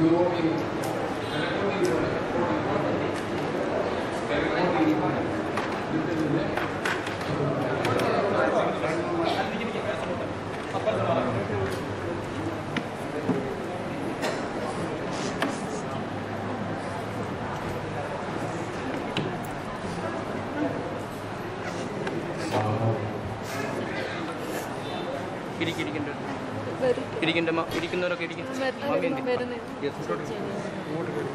ഇരിക്കിരിക്കണ്ട വരും ഇരിക്കണ്ട ഇരിക്കുന്നവരൊക്കെ ഇരിക്കും മമ്മി എന്തി? വരുന്നു Yes, ഇങ്ങോട്ട് ഇങ്ങോട്ട്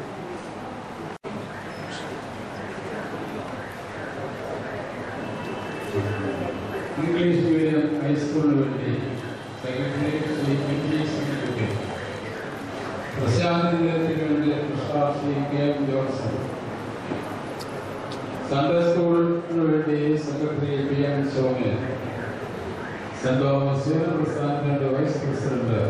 ഇംഗ്ലീഷ് മീഡിയം ഹൈസ്കൂളിന് വേണ്ടി secretary Shri P T secretary Prashanth നിലയത്തിന് വേണ്ടി Krishna Shri K M Johnson Sunday സ്കൂളിന് വേണ്ടി secretary P M Soman Saint Thomas union പ്രസ്ഥാനത്തിന്റെ വൈസ് പ്രസിഡന്റ്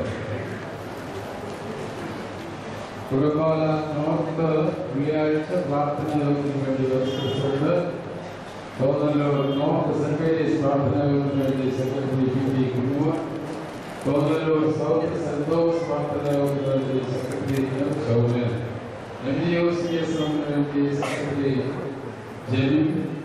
കുടപ്പാല നോർത്ത് വെള്ളിയാഴ്ച പ്രാർത്ഥന യോഗത്തിന് വേണ്ടി vice president Thonnallur north Saint Mary's പ്രാർത്ഥനാ യോഗത്തിന് വേണ്ടി secretary P T Kunjuma Thonnallur south Saint Thomas പ്രാർത്ഥനാ യോഗത്തിന് വേണ്ടി secretary M Soumyan M G O C S എമ്മിന് വേണ്ടി secretary Jenim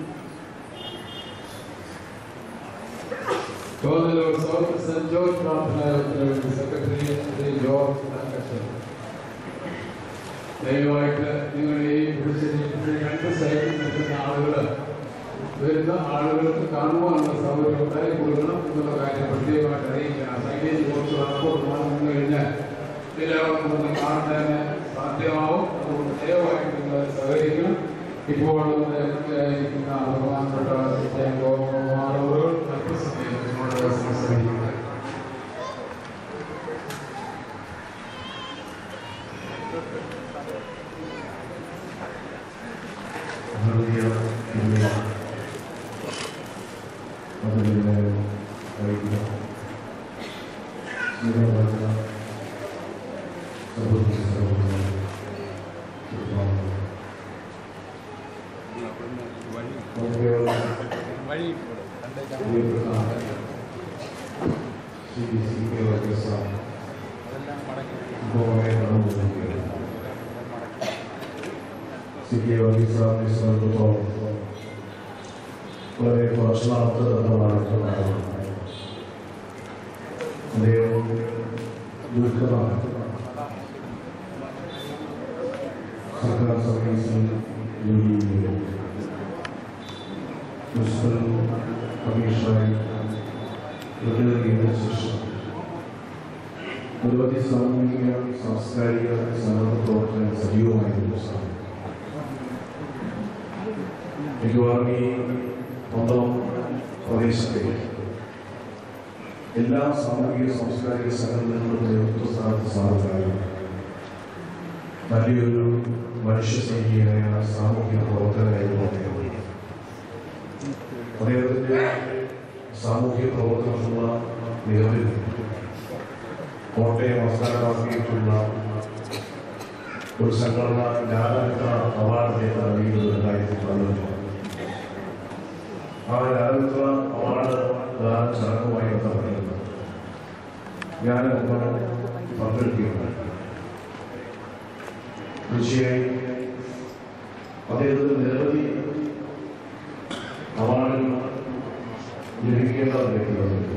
Thonnallur south saint George പ്രാർത്ഥനാ യോഗത്തിന് വേണ്ടി സെക്രട്ടറി ശ്രീ ജോർജ് തങ്കച്ചൻ ദയവായിട്ട് നിങ്ങൾ ഈ പിടിച്ചിരിക്കുന്ന രണ്ട് സൈഡിൽ നിൽക്കുന്ന ആളുകൾ വരുന്ന ആളുകൾക്ക് കാണുവാനുള്ള സൗകര്യം ഉണ്ടായി കൊടുക്കണം എന്നുള്ള കാര്യം പ്രത്യേകമായിട്ട് അറിയിക്കണം സൈനേജ് കുറച്ച് വർക്കൗട്ട് വന്നു കഴിഞ്ഞാൽ എല്ലാവർക്കും ഒന്ന് കാണുന്നതിന് സാധ്യമാവും അതുകൊണ്ട് ദയവായിട്ട് നിങ്ങൾ സഹകരിക്കണം ഇപ്പോൾ ഇരിക്കുന്ന ബഹുമാനപ്പെട്ട ഗോകുമാറുകൾ അല്പസമയം നിങ്ങളോട് സംസാരിക്കുന്നത് വഴി വളരെ ഭക്ഷണാർത്ഥമാണ് അദ്ദേഹം ദുഃഖമാണ് സർക്കാർ സർവീസിൽ ജോലി ചെയ്തു മുനിസിപ്പൽ കമ്മീഷണറായി തുടരുകയുടെ ശേഷം നിരവധി സാമൂഹിക സാംസ്കാരിക സന്നദ്ധ പ്രവർത്തനങ്ങൾ സജീവമായിരുന്നു സാർ മിക്കവാറും ഈ പന്തളം പ്രദേശത്തെ എല്ലാ സാമൂഹിക സാംസ്കാരിക സംഘടനകളുടെ നേതൃത്വ സ്ഥാനത്ത് സാറുണ്ടായിരുന്നു വലിയൊരു മനുഷ്യസ്നേഹിയായ സാമൂഹിക പ്രവർത്തകനായിരുന്നു അദ്ദേഹം അദ്ദേഹത്തിന്റെ സാമൂഹിക പ്രവർത്തനത്തിനുള്ള നിലവിൽ കോട്ടയം ആസ്ഥാനമാക്കിയിട്ടുള്ള ഒരു സംഘടന ജ്ഞാനരത്ന അവാർഡ് നൽകിയത് രണ്ടായിരത്തി പതിനൊന്നിൽ ആ ജ്ഞാനരത്ന അവാർഡ് ദാന ചടങ്ങുമായി ബന്ധപ്പെട്ടിരുന്നു ഞാൻ പങ്കെടുക്കുകയുണ്ടായി തീർച്ചയായും അദ്ദേഹത്തിന് നിരവധി അവാർഡുകൾ ലഭിക്കേണ്ട വ്യക്തികളുണ്ട്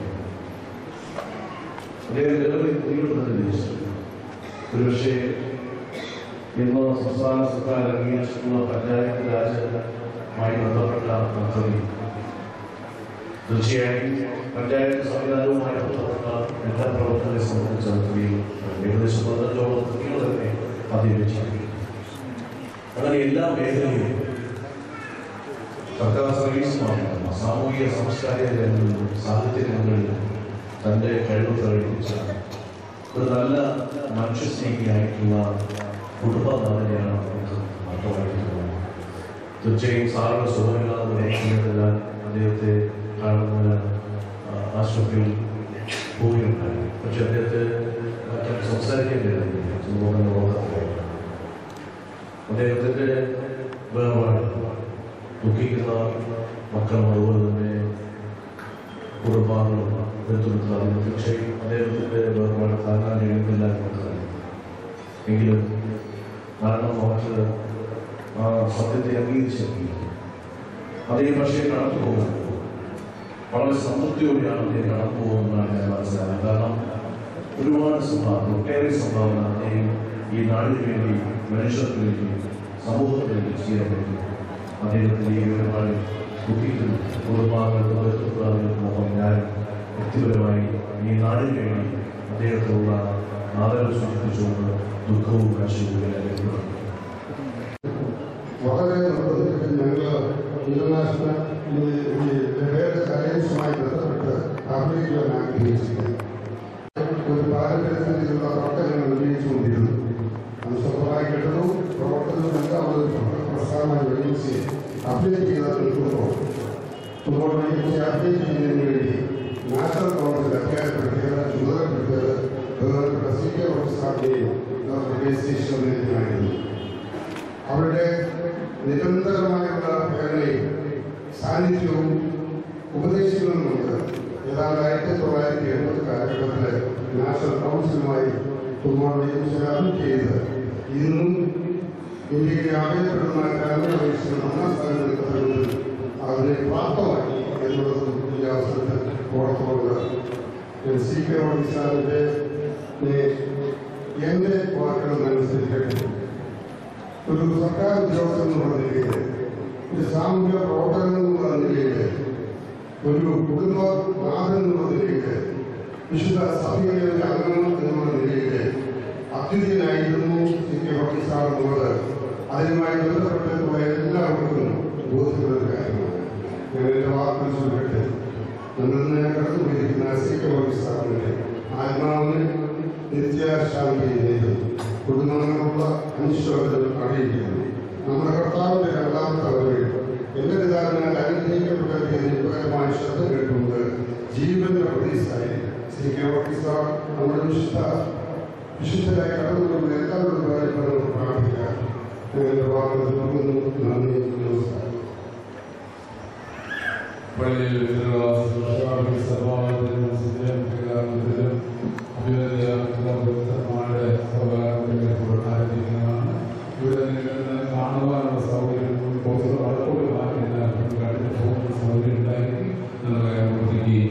അദ്ദേഹം നിരവധി കൃതികൾ നിർദ്ദേശിച്ചു ഒരുപക്ഷെ ഇന്ന് സംസ്ഥാന സർക്കാർ അംഗീകരിച്ചിട്ടുള്ള പഞ്ചായത്ത് രാജുമായി ബന്ധപ്പെട്ട പദ്ധതി തീർച്ചയായും പഞ്ചായത്ത് സംവിധാനവുമായി ബന്ധപ്പെട്ട എല്ലാ പ്രവർത്തനത്തെ സംബന്ധിച്ച കൃതിയിൽ ഏകദേശം പതിനഞ്ചോളം കൃതികൾ തന്നെ അധികരിച്ചിട്ടുണ്ട് അങ്ങനെ എല്ലാ മേഖലയിലും സർക്കാർ സർവീസ് മാത്രമല്ല സാമൂഹിക സാംസ്കാരിക രംഗങ്ങളിലും സാഹിത്യ രംഗങ്ങളിലും തൻ്റെ കഴിവ് പ്രകടിപ്പിച്ച ഒരു നല്ല മനുഷ്യസ്നേഹിയായിട്ടുള്ള കുടുംബനാഥനെയാണ് നമുക്ക് അർത്ഥമായിട്ടുള്ളത് തീർച്ചയായും സാറിന്റെ സുഖമില്ലാതെ മേഖലകളിലെല്ലാം അദ്ദേഹത്തെ കാണുന്നതിന് ആ, ആശുപത്രിയിൽ പോവുകയുണ്ടായി പക്ഷെ അദ്ദേഹത്തെ മറ്റും സംസാരിക്കേണ്ടതില്ല ചുമതല ലോകത്തിലായിരുന്നു അദ്ദേഹത്തിന്റെ വേർപാട് ദുഃഖിക്കുന്ന മക്കളും അതുപോലെ തന്നെ കുടുംബാംഗങ്ങളും ബന്ധുക്കളും തീർച്ചയായും അദ്ദേഹത്തിന്റെ വേർപാട് താങ്ങാൻ കഴിയുന്നില്ല എന്ന് നമുക്കറിയാം എങ്കിലും മരണം ഉറച്ചത് ആ സത്യത്തെ അംഗീകരിച്ചിരിക്കുന്നു അതേ പക്ഷേ കടന്നു പോകും വളരെ സംതൃപ്തിയോടെയാണ് അദ്ദേഹം കടന്നു പോകുന്നതാണ് ഞാൻ മനസ്സിലാക്കുന്നത് കാരണം ഒരുപാട് സംഭാവന ഒട്ടേറെ സംഭാവന അദ്ദേഹം ഈ നാടിന് വേണ്ടി മനുഷ്യർക്ക് വേണ്ടി സമൂഹത്തിന് വേണ്ടി ചെയ്യാൻ വേണ്ടി അദ്ദേഹത്തിൻ്റെ ഈ ഒരുപാട് കുട്ടിക്കും കുടുംബാംഗങ്ങൾക്കും ബന്ധുക്കളാളുകൾക്കും ഞാൻ വ്യക്തിപരമായി ഈ നാടിന് വേണ്ടി അദ്ദേഹത്തിനുള്ള ആദരവ് സൂചിപ്പിച്ചുകൊണ്ട് ദുഃഖവും കാഴ്ചയും രേഖപ്പെടുത്തുന്നു വളരെ നിർബന്ധിച്ചിട്ട് ഞങ്ങൾ ഇന്റർനാഷണൽ ഈ ഈ ലഹേഡ് സയൻസുമായി ബന്ധപ്പെട്ട് അഭിനയിക്കുവാൻ ആഗ്രഹിച്ചിട്ടുണ്ട് ഒരു പാരമ്പര്യത്തിലുള്ള പ്രവർത്തനങ്ങൾ ഉന്നയിച്ചുകൊണ്ടിരുന്നു അത് സ്വന്തമായി കേട്ടതും പ്രവർത്തനവും എല്ലാം ഒരു പ്രസ്ഥാനമായി ഒരുമിച്ച് അപ്ഡേറ്റ് ചെയ്ത് നിൽക്കുമ്പോൾ ഫുട്ബോൾ ഒരുമിച്ച് അപ്ഡേറ്റ് ചെയ്യുന്നതിന് വേണ്ടി നാഷണൽ കൗൺസിൽ അധികാരപ്പെടുത്തിയത് ചുമതലപ്പെടുത്തിയത് ബഹുമാനപ്പെട്ട സി കെ പ്രസാദിനെയും ഡോക്ടർ കെ സി ശോഭനയുമായിരുന്നു അവരുടെ നിരന്തരമായുള്ള പ്രേരണയും സാന്നിധ്യവും ഉപദേശങ്ങളും കൊണ്ട് ഏതാണ്ട് ആയിരത്തി തൊള്ളായിരത്തി എഴുപത് കാലഘട്ടത്തിൽ നാഷണൽ കൗൺസിലുമായി ഫുട്ബോൾ ചേർന്ന് ചെയ്ത് ഇന്നും ഇന്ത്യയിൽ അറിയപ്പെടുന്ന ഗ്രാമീണ വയസ്സിൽ ഒന്നാം സ്ഥാനം നിൽക്കപ്പെടുന്നത് അതിനെ പ്രാപ്തമാക്കി എന്നുള്ളത് ഈ അവസരത്തിൽ ഓർത്തുകൊണ്ട് സി കെ ഓഡിസാറിന്റെ എന്റെ വാക്കുകൾ അനുസരിക്കട്ടെ ഒരു സർക്കാർ ഉദ്യോഗസ്ഥൻ എന്നുള്ള നിലയിൽ ഒരു സാമൂഹിക പ്രവർത്തകൻ എന്നുള്ള നിലയിൽ ഒരു കുടുംബനാഥൻ എന്നുള്ള നിലയിൽ വിശുദ്ധ സഭയിലെ ഒരു അംഗം എന്നുള്ള നിലയിൽ അദ്വിതീയനായിരുന്നു സി കെ ഭക്തിസാർ എന്നുള്ളത് അതിനുമായി ബന്ധപ്പെട്ടിട്ടുള്ള എല്ലാവർക്കും ബോധ്യമുള്ള ഒരു കാര്യമാണ് ഞാൻ എൻ്റെ വാക്കുകൾ ചൊല്ലട്ടെ നമ്മൾ ഇന്ന് കടന്നുപോയിരിക്കുന്ന സി കെ ഭക്തിസാറിന്റെ ആത്മാവിന് നിത്യശാന്തി നേടുന്നു കുടുംബങ്ങളുള്ള അനുശോചനം അറിയിക്കുന്നു നമ്മുടെ കർത്താവിന്റെ രണ്ടാമത്തെ വരവിൽ എന്റെ പിതാവിനാൽ അനുഗ്രഹിക്കപ്പെട്ട നിയമപരമായ ശ്രദ്ധ കേട്ടുകൊണ്ട് ജീവന്റെ പ്രതീസായി ശ്രീ കെ ഓഫീസർ നമ്മുടെ വിശുദ്ധ വിശുദ്ധരായി കടന്നുകൊണ്ട് എല്ലാവരും കാര്യങ്ങളും പ്രാർത്ഥിക്കാം ഞങ്ങളുടെ വാക്കുകൾ തുടങ്ങുന്നു നന്ദി നമസ്കാരം പള്ളിയിൽ തിരുവാസി സഭാതിലും സുജയത്തിലും അഭിവന്യ ഭക്തന്മാരുടെ സഹകാരത്തിൽ ആരംഭിക്കുന്നതാണ് ഇവിടെ നിന്ന് കാണുവാനുള്ള സൗകര്യം പോസ്റ്റ് വളർത്തുക കണ്ടിട്ട് പോകുന്ന സൗകര്യം ഉണ്ടാക്കി എന്നുള്ള കാര്യം ഓർമ്മിക്കുകയും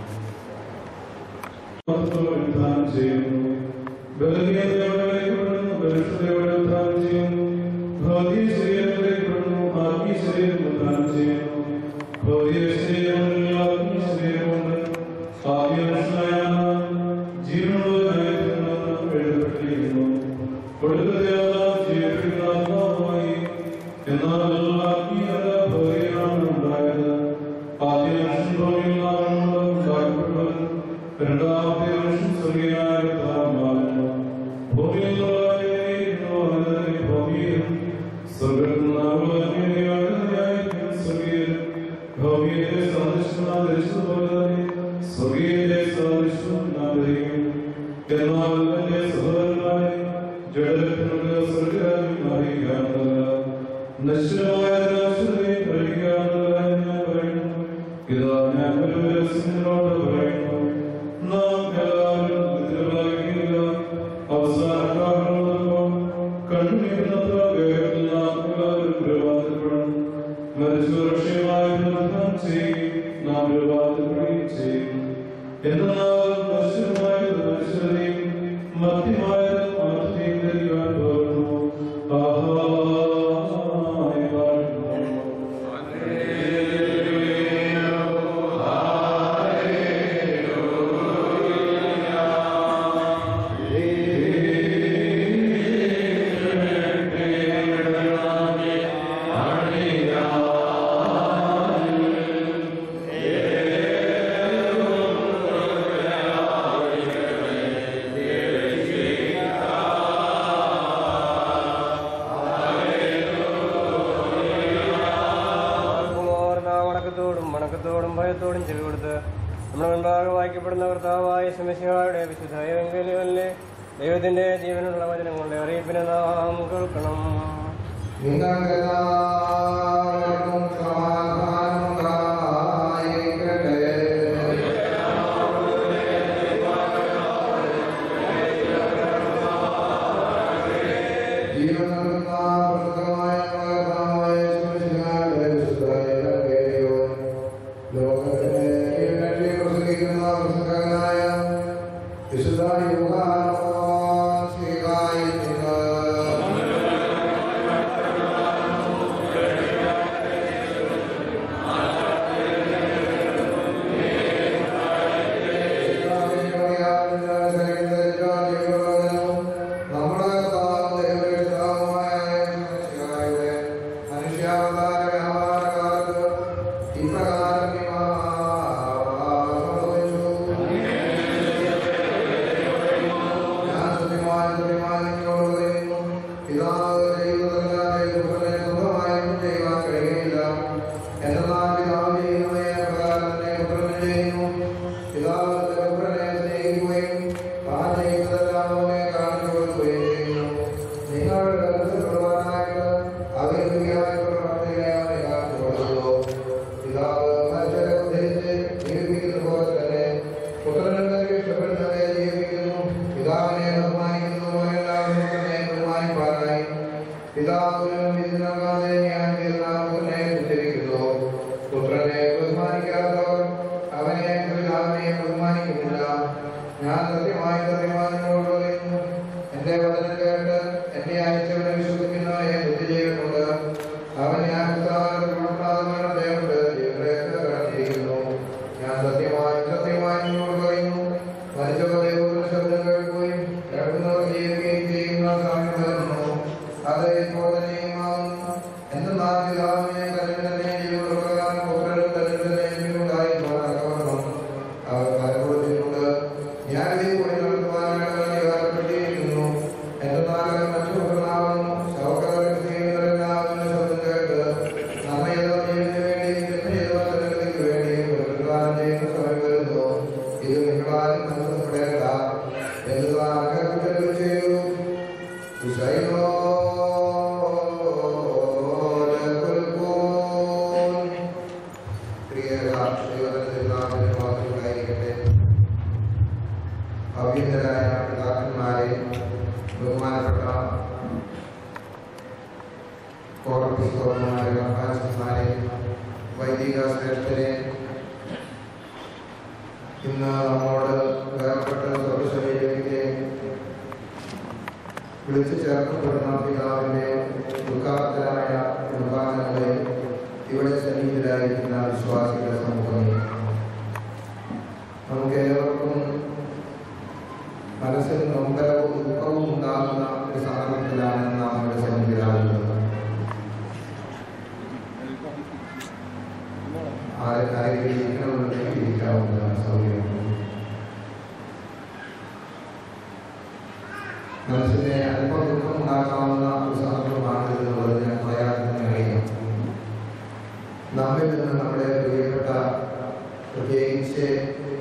ഉദ്ധാനം ചെയ്യുന്നു ബലഹീനതയോടെ ബലിഷ്ഠതയോടെ ഉദ്ധാനം ചെയ്യുന്നു ഭൗതിക ശരീരത്തിലേക്കുള്ളൂ ആത്മീയ ശരീരം ഉദ്ധാനം ചെയ്യുന്നു ഭൗതിക ശരീരങ്ങളിൽ ആത്മീയ ശരീരമുണ്ട് ആത്മീയ മനുഷ്യനായ ജീവനുള്ളവനായിരിക്കുന്നു എഴുതപ്പെട്ടിരിക്കുന്നു ഒടുക്കത്തെ ആത്മാവ് ജീവിപ്പിക്കുന്ന ആത്മാവുമായി എന്നാൽ ആത്മീയത ഭൗതികമാണ് ഉണ്ടായത് ആദ്യ മനുഷ്യൻ ഭൗതികമാണെന്ന് ഉണ്ടാക്കപ്പെട്ടവൻ രണ്ടാമത്തെ മനുഷ്യൻ സ്വർഗീയനായ കർത്താവാകുന്നു. ഭൂമിയിലുള്ളവരെയും ഭൂമിയിലും സ്വർഗ്ഗത്തിലുള്ളവരെയും സ്വർഗീയരും ഭൂമിയിലെ സദൃശം നാം ധരിച്ചതുപോലെ തന്നെ സ്വർഗീയത്തെ സദൃശം നാം ധരിക്കും. എന്നാൽ എന്റെ സഹോദരന്മാരെ ജഡത്തിനുള്ള സ്വർഗ്ഗരാജ്യം അറിയിക്കാവുന്നതല്ല നശ്വരമായ നാശത്തെ പ്രയോഗിക്കാവുന്നതല്ല എന്ന് ഞാൻ പറയുന്നു ഇതാ ഞാൻ ഒരു രഹസ്യങ്ങളോട് പറയുന്നു നാം എല്ലാവരും നിദ്രകളായിരിക്കുക അവസാനക്കാരുള്ളപ്പോൾ കണ്ണുനീരിനത്ര വേഗത്തിൽ നാം എല്ലാവരും പ്രഭാതപ്പെടും മരിച്ചുരക്ഷയുമായി ബന്ധം ചെയ്യും നാം പ്രഭാതപ്പെടുകയും ചെയ്യും എന്നാൽ നശ്വരമായത് നശ്വരതയും മധ്യമായത് അമർത്തിയും ധരിക്കാൻ പോകുന്നു ആഹാ പാടുന്നു വണക്കത്തോടും വണക്കത്തോടും ഭയത്തോടും ചെവി കൊടുത്ത് നമ്മുടെ മുൻപാകെ വായിക്കപ്പെടുന്ന കർത്താവായ ശമശിഹായുടെ വിശുദ്ധ എവങ്കലിയല്ലേ ദൈവത്തിന്റെ ജീവനുള്ള വചനങ്ങളുടെ അറിയിപ്പിനെ നാം കേൾക്കണം നിങ്ങൾക്കെല്ലാവർക്കും സമാധാനം ഉണ്ടായിരിക്കട്ടെ പുത്രനെ സ്നേഹിക്കുകയും താൻ ചെയ്യുന്നതെല്ലാം അവനെ കാണിച്ചു കൊടുക്കുകയും ചെയ്യുന്നു നിങ്ങളുടെ കരുത്തുള്ളവനായിട്ട് അവിരുദ്ധിയായിട്ടുള്ള പ്രവർത്തികളെ അവനെ കാണിച്ചു കൊടുക്കുന്നു പിതാവ് മനുഷ്യരെ ഉദ്ധരിച്ച് ജീവിപ്പിക്കുന്ന പോലെ തന്നെ പുത്രനെ ഇഷ്ടപ്പെടുന്നവരെ ജീവിപ്പിക്കുന്നു പിതാവിനെ ബഹുമാനിക്കുന്നു എല്ലാവരും പുത്രനെ ബഹുമാനിപ്പാനായി പിതാവിനും ഇതിനകാതെ ഞാൻ പുത്രനെ ഉദ്ധരിക്കുന്നു പുത്രനെ ബഹുമാനിക്കാത്തവർ അവനെ പിതാവിനെ ബഹുമാനിക്കുന്നില്ല ഞാൻ സത്യമായി സത്യമായി നിങ്ങളോട് പറയുന്നു എന്റെ വചനം കേട്ട് എന്നെ അയച്ചവനെ വിശ്വസിക്കുന്നവനെ ബുദ്ധി ചെയ്യുന്നുണ്ട് അവൻ ഞാൻ ഉത്സാഹപ്രദമായ ദൈവത്തെ ജീവനിലേക്ക് കടന്നിരിക്കുന്നു ഞാൻ സത്യമായി സത്യമായി നിങ്ങളോട് പറയുന്നു മരിച്ചവർ ദൈവത്തിന്റെ ശബ്ദം കേൾക്കുകയും കേൾക്കുന്നവർ ചെയ്യുകയും ചെയ്യുന്ന സമയം വരുന്നു അത് ഇപ്പോൾ തന്നെയുമാകുന്നു എന്തെന്നാൽ പിതാവിനെ കല്ലിനെ ജീവപ്രകാരം പുത്രനും കല്ലിനെ ജീവനുണ്ടായി നടക്കണം അവർ കലകൊടുത്തിട്ടുണ്ട് ഞാൻ ഇതേ കൂടി നടത്തുവാനാണ് അധികാരപ്പെട്ടിരിക്കുന്നു എന്തെന്നാൽ മറ്റുള്ളവരാകുന്നു സൗകര്യങ്ങളെല്ലാം ശബ്ദം കേട്ട് നമ്മയതോ ദൈവത്തിന് വേണ്ടി ജന്മയതോ ജനതയ്ക്ക് വേണ്ടി പ്രകൃതാനം ചെയ്യുന്ന സമയം വരുന്നു ഇത് നിങ്ങളാരും മനസ്സിൽപ്പെടേണ്ട എന്നാൽ അകക്കുറ്റങ്ങൾ ചെയ്തു ഉസൈനോ അഭ്യന്തരായ പിതാക്കന്മാരെ ബഹുമാനപ്പെട്ട കോടതിമാരെ മഹാശന്മാരെ വൈദിക ശ്രേഷ്ഠരെ ഇന്ന് നമ്മോട് വേർപെട്ട സർവശരീരത്തിലെ വിളിച്ചു ചേർക്കപ്പെടുന്ന പിതാവിന്റെ ദുഃഖാത്തരായ കുടുംബാംഗങ്ങളെ ഇവിടെ സന്നിഹിതരായിരിക്കുന്ന വിശ്വാസികളുടെ സമൂഹമേ നമുക്ക് ഏവർക്കും മനസ്സിൽ നൊമ്പരവും ദുഃഖവും ഉണ്ടാകുന്ന ഒരു സന്ദർഭത്തിലാണ് നാം ഇവിടെ സന്നിഹിതരാകുന്നത് ആരെ- ആരെങ്കിലും ഇരിക്കണമെന്നുണ്ടെങ്കിൽ ഇരിക്കാവുന്നതാണ് സൗകര്യം മനസ്സിനെ അല്പം ദുഃഖം ഉണ്ടാക്കാവുന്ന ഒരു സന്ദർഭമാണ് എന്നുള്ളത് ഞാൻ പറയാതെ അറിയാം നമ്മിൽ നിന്ന് നമ്മുടെ പ്രിയപ്പെട്ട പ്രത്യേകിച്ച്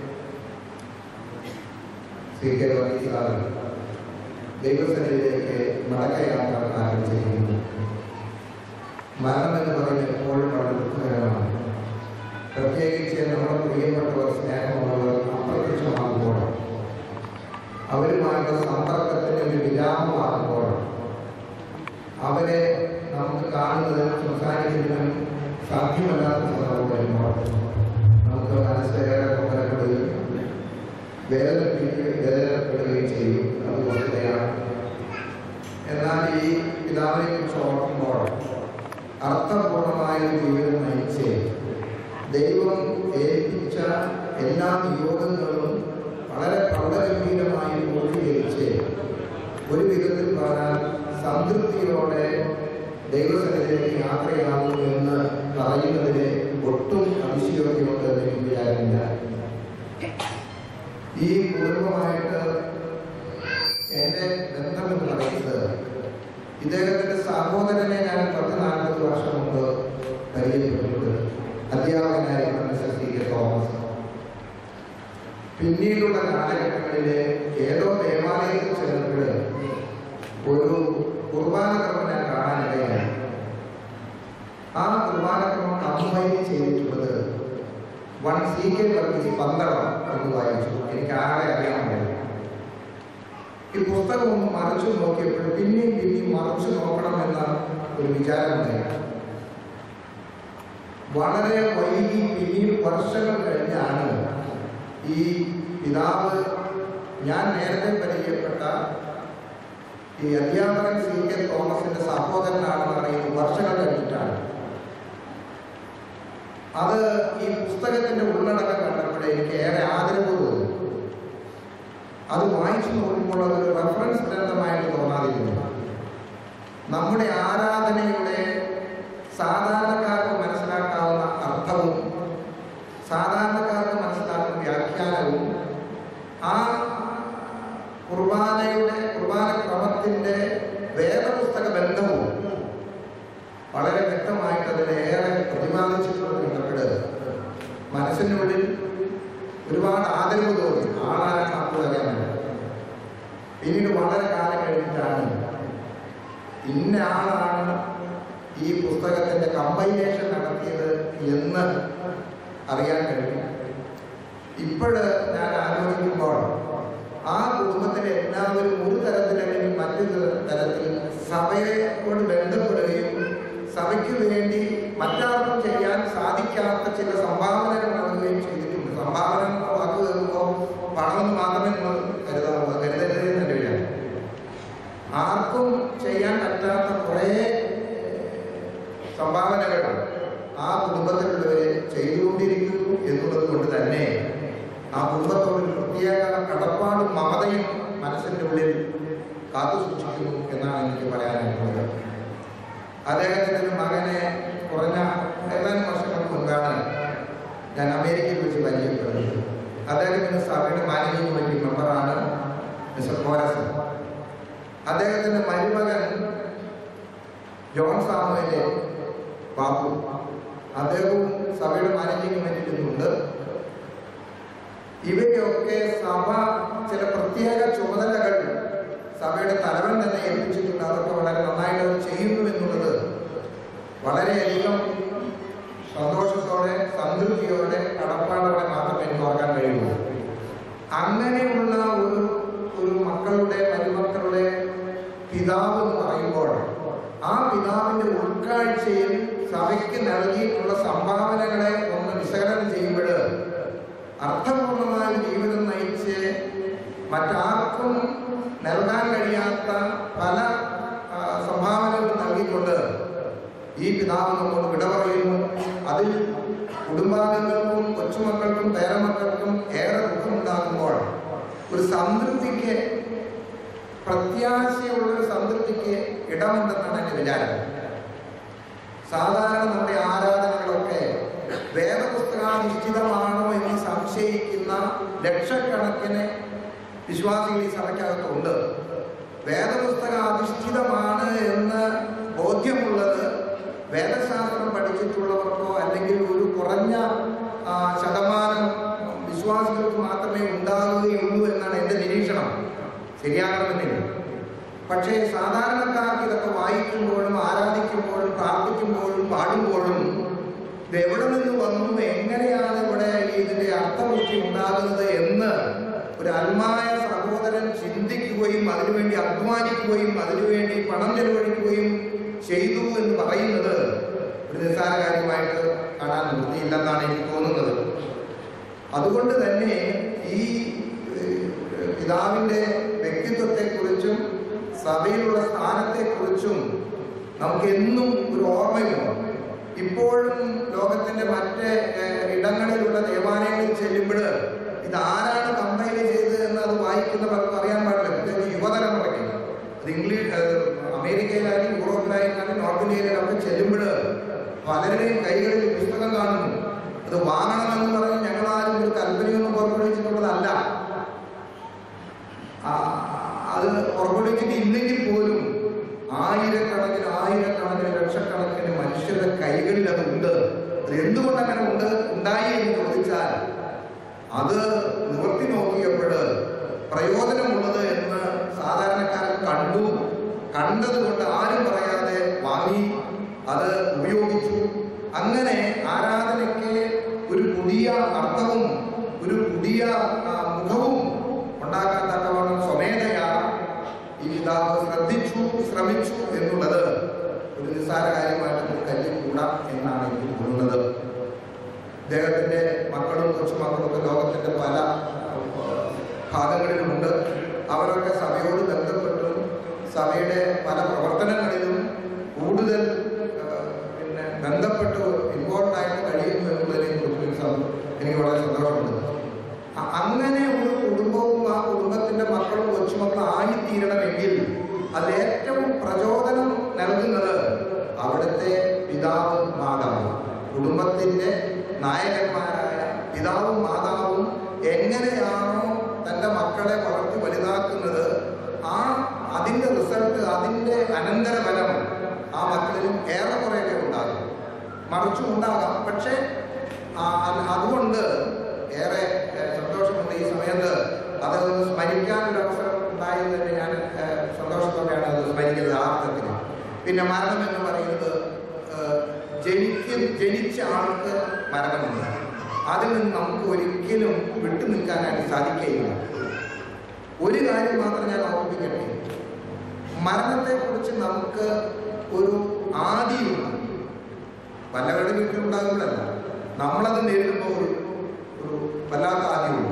സി കെ വർഗീസാറ് ദൈവസന്നിധിയിലേക്ക് മടക്കയാത്ര ആരംഭിച്ചിരിക്കുന്നു മരണം എന്ന് പറയുന്നത് എപ്പോഴും വളരെ ദുഃഖകരമാണ് പ്രത്യേകിച്ച് നമ്മുടെ പ്രിയപ്പെട്ടവർ സ്നേഹമുള്ളവർ അപ്രത്യക്ഷമാകുമ്പോൾ അവരുമായുള്ള സമ്പർക്കത്തിന് ഒരു വിരാമമാകുമ്പോൾ അവരെ നമുക്ക് കാണുന്നതിനും സംസാരിക്കുന്നതിനും സാധ്യമല്ലാത്ത സന്ദർഭം വരുമ്പോൾ നമുക്ക് മനസ്സേറെ കൊണ്ടപ്പെടുകയും വേദനപ്പെടുകയും വേദനപ്പെടുകയും ചെയ്യും അതുകൊണ്ട് തന്നെയാണ് എന്നാൽ ഈ പിതാവിനെ കുറിച്ച് ഓർക്കുമ്പോൾ അർത്ഥപൂർണമായ ഒരു ജീവിതം നയിച്ച് ദൈവം ഏൽപ്പിച്ച എല്ലാ നിയോഗങ്ങളും വളരെ പ്രൗഢഗംഭീരമായി പൂർത്തീകരിച്ച് ഒരു വിധത്തിൽ പറഞ്ഞാൽ സംതൃപ്തിയോടെ ദൈവസന്നിധിയിലേക്ക് യാത്രയാകുന്നു എന്ന് പറയുന്നതിന് ഒട്ടും അതിശയോഗ്യമുണ്ടെന്ന് എനിക്ക് വിചാരമില്ല ഈ കുടുംബമായിട്ട് എൻ്റെ ബന്ധം എന്ന് പറയുന്നത് ഇദ്ദേഹത്തിന്റെ സഹോദരനെ ഞാൻ പത്ത് നാൽപ്പത് വർഷം മുമ്പ് പരിചയപ്പെട്ടിട്ടുണ്ട് അധ്യാപകനായിരുന്ന മിസ്റ്റർ സി കെ തോമസ് പിന്നീടുള്ള കാലഘട്ടങ്ങളില് ഏതോ ദേവാലയത്തിൽ ചെന്നപ്പോൾ ഒരു കുർബാനക്രമം ഞാൻ കാണാനിടയായി ആ കുർബാനക്രമം അമ്മയിൽ ചെയ്തിട്ടുള്ളത് one C K Varghese Pandalam എന്ന് വായിച്ചു എനിക്ക് ആകെ അറിയാൻ കഴിയും ഈ പുസ്തകം ഒന്ന് മറിച്ചു നോക്കിയപ്പോൾ പിന്നെയും പിന്നെയും മറിച്ചു നോക്കണമെന്ന ഒരു വിചാരമുണ്ടായി വളരെ വൈകി പിന്നീട് വർഷങ്ങൾ കഴിഞ്ഞാണ് ഈ പിതാവ് ഞാൻ നേരത്തെ പരിചയപ്പെട്ട ഈ അധ്യാപകൻ സി കെ തോമസിന്റെ സഹോദരനാണെന്ന് അറിയുന്നത് വർഷങ്ങൾ കഴിഞ്ഞിട്ടാണ് അത് ഈ പുസ്തകത്തിന്റെ ഉള്ളടക്കം കണ്ടപ്പോഴേ എനിക്ക് ഏറെ ആദരവ് തോന്നി അത് വായിച്ചു നോക്കുമ്പോൾ അതൊരു റെഫറൻസ് ഗ്രന്ഥമായിട്ട് തോന്നാതിരുന്നു നമ്മുടെ ആരാധനയുടെ സാധാരണക്കാർക്ക് മനസ്സിലാക്കാവുന്ന അർത്ഥവും സാധാരണക്കാർക്ക് മനസ്സിലാക്കുന്ന വ്യാഖ്യാനവും ആ കുർബാനയുടെ കുർബാന ക്രമത്തിന്റെ വേദപുസ്തക ബന്ധവും വളരെ വ്യക്തമായിട്ട് അതിനെ ഏറെ പ്രതിപാദിച്ചിട്ടുള്ളത് കണ്ടപ്പോൾ മനസ്സിനുള്ളിൽ ഒരുപാട് ആദരവ് തോന്നി ആളാണ് നമുക്ക് അറിയാൻ പിന്നീട് വളരെ കാലം കഴിഞ്ഞിട്ടാണ് ഇന്ന ആളാണ് ഈ പുസ്തകത്തിന്റെ കമ്പൈലേഷൻ നടത്തിയത് എന്ന് അറിയാൻ കഴിയും ഇപ്പോഴ് ഞാൻ ആലോചിക്കുമ്പോൾ ആ കുടുംബത്തിലെ എല്ലാവരും ഒരു തരത്തിലല്ലെങ്കിൽ മറ്റൊരു തരത്തിൽ സഭയോട് ബന്ധപ്പെടുകയും സഭയ്ക്ക് വേണ്ടി മറ്റാർക്കും ചെയ്യാൻ സാധിക്കാത്ത ചില സംഭാവനകൾ നൽകുകയും ചെയ്തിട്ടുണ്ട് സംഭാവന എന്ന വാക്ക് കേൾക്കുമ്പോൾ പണമെന്ന് മാത്രമേ നമ്മൾ കരുതാവൂ കരുതരുത് എന്ന് കഴിയാം ആർക്കും ചെയ്യാൻ പറ്റാത്ത കുറേ സംഭാവനകൾ ആ കുടുംബത്തിലുള്ളവരെ ചെയ്തുകൊണ്ടിരിക്കുന്നു എന്നുള്ളത് കൊണ്ട് തന്നെ ആ കുടുംബത്തോട് ഒരു പ്രത്യേക കടപ്പാടും മമതയും മനസ്സിന്റെ ഉള്ളിൽ കാത്തു സൂക്ഷിക്കുന്നു എന്നാണ് എനിക്ക് പറയാനുള്ളത് അദ്ദേഹത്തിന്റെ ഒരു മകനെ കുറഞ്ഞ ഏതാനും വർഷങ്ങൾക്ക് മുൻപാണ് ഞാൻ അമേരിക്കയിൽ വെച്ച് പരിചയപ്പെടുന്നത് അദ്ദേഹത്തിന്റെ സഭയുടെ മാനേജിംഗ് കമ്മിറ്റി മെമ്പറാണ് മിസ്റ്റർ കോരസൻ അദ്ദേഹത്തിന്റെ മരുമകൻ ജോൺ സാമുവിന്റെ ബാബു അദ്ദേഹവും സഭയുടെ മാനേജിംഗ് കമ്മിറ്റിയിലുണ്ട് ഇവയൊക്കെ സഭ ചില പ്രത്യേക ചുമതലകൾ സഭയുടെ തലവൻ തന്നെ ഏൽപ്പിച്ചിട്ടുണ്ട് അതൊക്കെ വളരെ നന്നായിട്ട് അവർ ചെയ്യുന്നു എന്നുള്ളത് വളരെയധികം സന്തോഷത്തോടെ സംതൃപ്തിയോടെ കടപ്പാടോടെ മാത്രമേ എനിക്ക് ഓർക്കാൻ കഴിയുള്ളൂ അങ്ങനെയുള്ള ഒരു ഒരു മക്കളുടെ മരുമക്കളുടെ പിതാവ് എന്ന് പറയുമ്പോൾ ആ പിതാവിന്റെ ഉൾക്കാഴ്ചയിൽ സഭയ്ക്ക് നൽകിയിട്ടുള്ള സംഭാവനകളെ ഒന്ന് വിശകലനം ചെയ്യുമ്പോൾ അർത്ഥപൂർണമായ ഒരു ജീവിതം നയിച്ച് മറ്റാർക്കും നൽകാൻ കഴിയാത്ത പല ആ, സംഭാവനകൾ നൽകിക്കൊണ്ട് ഈ പിതാവ് നമ്മോട് വിട പറയുന്നു അതിൽ കുടുംബാംഗങ്ങൾക്കും കൊച്ചുമക്കൾക്കും പേരമക്കൾക്കും ഏറെ ദുഃഖമുണ്ടാകുമ്പോൾ ഒരു സംതൃപ്തിക്ക് പ്രത്യാശയുള്ള ഒരു സംതൃപ്തിക്ക് ഇടമുണ്ടെന്നാണ് എൻ്റെ വിചാരം സാധാരണ നമ്മുടെ ആരാധനകളൊക്കെ വേദപുസ്തകാധിഷ്ഠിതമാണോ എന്ന് സംശയിക്കുന്ന ലക്ഷക്കണക്കിന് വിശ്വാസികൾ ഈ സഭയ്ക്കകത്തുണ്ട് വേദപുസ്തക അധിഷ്ഠിതമാണ് എന്ന് ബോധ്യമുള്ളത് വേദശാസ്ത്രം പഠിച്ചിട്ടുള്ളവർക്കോ അല്ലെങ്കിൽ ഒരു കുറഞ്ഞ ആ, ശതമാനം വിശ്വാസികൾക്ക് മാത്രമേ ഉണ്ടാകുകയുള്ളൂ എന്നാണ് എൻ്റെ നിരീക്ഷണം ശരിയാകണമെന്നില്ല പക്ഷേ സാധാരണക്കാർക്ക് ഇതൊക്കെ വായിക്കുമ്പോഴും ആരാധിക്കുമ്പോഴും പ്രാർത്ഥിക്കുമ്പോഴും പാടുമ്പോഴും ഇത് എവിടെ നിന്ന് വന്നു എങ്ങനെയാണ് ഇവിടെ ഇതിന്റെ അർത്ഥവൃത്തി ഉണ്ടാകുന്നത് എന്ന് ഒരു അൽമായ സഹോദരൻ ചിന്തിക്കുകയും അതിനുവേണ്ടി അധ്വാനിക്കുകയും അതിനുവേണ്ടി പണം ചെലവഴിക്കുകയും ചെയ്തു എന്ന് പറയുന്നത് ഒരു നിസ്സാര കാര്യമായിട്ട് കാണാൻ വൃത്തിയില്ലെന്നാണ് എനിക്ക് തോന്നുന്നത് അതുകൊണ്ട് തന്നെ ഈ ഏഹ്, പിതാവിന്റെ വ്യക്തിത്വത്തെക്കുറിച്ചും സഭയിലുള്ള സ്ഥാനത്തെക്കുറിച്ചും നമുക്ക് എന്നും ഒരു ഓർമ്മയുണ്ട് ഇപ്പോഴും ലോകത്തിന്റെ മറ്റ് ഏഹ്, ഇടങ്ങളിലുള്ള ദേവാലയങ്ങളിൽ ചെല്ലുമ്പോൾ ഇത് ആരാണ് കമ്പൈൽ ചെയ്തത് എന്ന് അത് വായിക്കുന്നവർക്ക് അറിയാൻ പാടില്ല പ്രത്യേകിച്ച് യുവതലമുറയ്ക്ക് അത് ഇംഗ്ലീഷ് ഏഹ്, അമേരിക്കയിലായാലും യൂറോപ്പിലായാലും നോർത്ത് ഇന്ത്യയിലായാലും ഒക്കെ ചെല്ലുമ്പോൾ പലരുടെയും കൈകളിൽ ഈ പുസ്തകം കാണുന്നു അത് വാങ്ങണമെന്ന് പറഞ്ഞ് ഞങ്ങളാരും ഒരു കൽപ്പനയൊന്നും പുറപ്പെടുവിച്ചിട്ടുള്ളതല്ല ആ, അത് പുറപ്പെടുവിച്ചിട്ട് ഇല്ലെങ്കിൽ പോലും ആയിരക്കണക്കിന് ആയിരക്കണക്കിന് ലക്ഷക്കണക്കിന് മനുഷ്യരുടെ കൈകളിൽ അത് ഉണ്ട് അത് എന്തുകൊണ്ട് അങ്ങനെ ഉണ്ട് ഉണ്ടായി എന്ന് ചോദിച്ചാൽ അത് നിവർത്തി നോക്കിയപ്പോൾ പ്രയോജനമുള്ളത് എന്ന് സാധാരണക്കാരൻ കണ്ടു കണ്ടതുകൊണ്ട് ആരും പറയാതെ വാങ്ങി അത് ഉപയോഗിച്ചു അങ്ങനെ ആരാധനയ്ക്ക് ഒരു പുതിയ അർത്ഥവും ഒരു പുതിയ ആ, മുഖവും ഉണ്ടാക്കാൻ തക്കവണ്ണം സ്വമേധയാ ഈ പിതാവ് ശ്രദ്ധിച്ചു ശ്രമിച്ചു എന്നുള്ളത് ഒരു നിസ്സാര കാര്യമായിട്ട് നമുക്ക് കരുതിക്കൂടാ എന്നാണ് എനിക്ക് തോന്നുന്നത് അദ്ദേഹത്തിന്റെ മക്കളും കൊച്ചുമക്കളും ഒക്കെ ലോകത്തിന്റെ പല ഭാഗങ്ങളിലുമുണ്ട് അവരൊക്കെ സഭയോട് ബന്ധപ്പെട്ടും സഭയുടെ പല പ്രവർത്തനങ്ങളിലും കൂടുതൽ ആ, പിന്നെ ബന്ധപ്പെട്ട് ഇൻവോൾവ് ആയിട്ട് കഴിയുന്നു എന്നുള്ളതിനെ കുറിച്ച് എനിക്ക് സം- എനിക്ക് വളരെ സന്തോഷമുണ്ട് അ- അങ്ങനെ ഒരു കുടുംബവും ആ കുടുംബത്തിന്റെ മക്കളും കൊച്ചുമക്കളും ആയിത്തീരണമെങ്കിൽ അതിൽ ഏറ്റവും പ്രചോദനം നൽകുന്നത് അവിടുത്തെ പിതാവും മാതാവും കുടുംബത്തിന്റെ നായകന്മാരായ പിതാവും മാതാവും എങ്ങനെയാണോ തന്റെ മക്കളെ വളർത്തി വലുതാക്കുന്നത് ആ അതിന്റെ റിസൾട്ട് അതിന്റെ അനന്തരഫലം ആ മക്കളിലും ഏറെക്കുറെയൊക്കെ ഉണ്ടാകും മറിച്ചും ഉണ്ടാകാം പക്ഷേ ആ, അത് അതുകൊണ്ട് ഏറെ ഏഹ്, സന്തോഷമുണ്ട് ഈ സമയത്ത് അത് സ്മരിക്കാനൊരു അവസരം ഉണ്ടായത് തന്നെ ഞാൻ ഏഹ്, സന്തോഷത്തോടെയാണ് അത് സ്മരിക്കുന്നത് ആ അർത്ഥത്തിൽ പിന്നെ മരണം എന്ന് പറയുന്നത് ഏഹ്, ജനിക്കും ജനിച്ച ആൾക്ക് മരണമുണ്ട് അതിൽ നിന്ന് നമുക്ക് ഒരിക്കലും വിട്ടു നിൽക്കാനായിട്ട് സാധിക്കുകയില്ല ഒരു കാര്യം മാത്രം ഞാൻ ഓർമ്മിപ്പിക്കട്ടെ മരണത്തെക്കുറിച്ച് നമുക്ക് ഒരു ആദിയുണ്ട് പലവരുടെ വീട്ടിലുണ്ടാകുമ്പോഴല്ല നമ്മളത് നേരിടുമ്പോൾ ഒരു ഒരു വല്ലാത്ത ആദ്യമുണ്ട്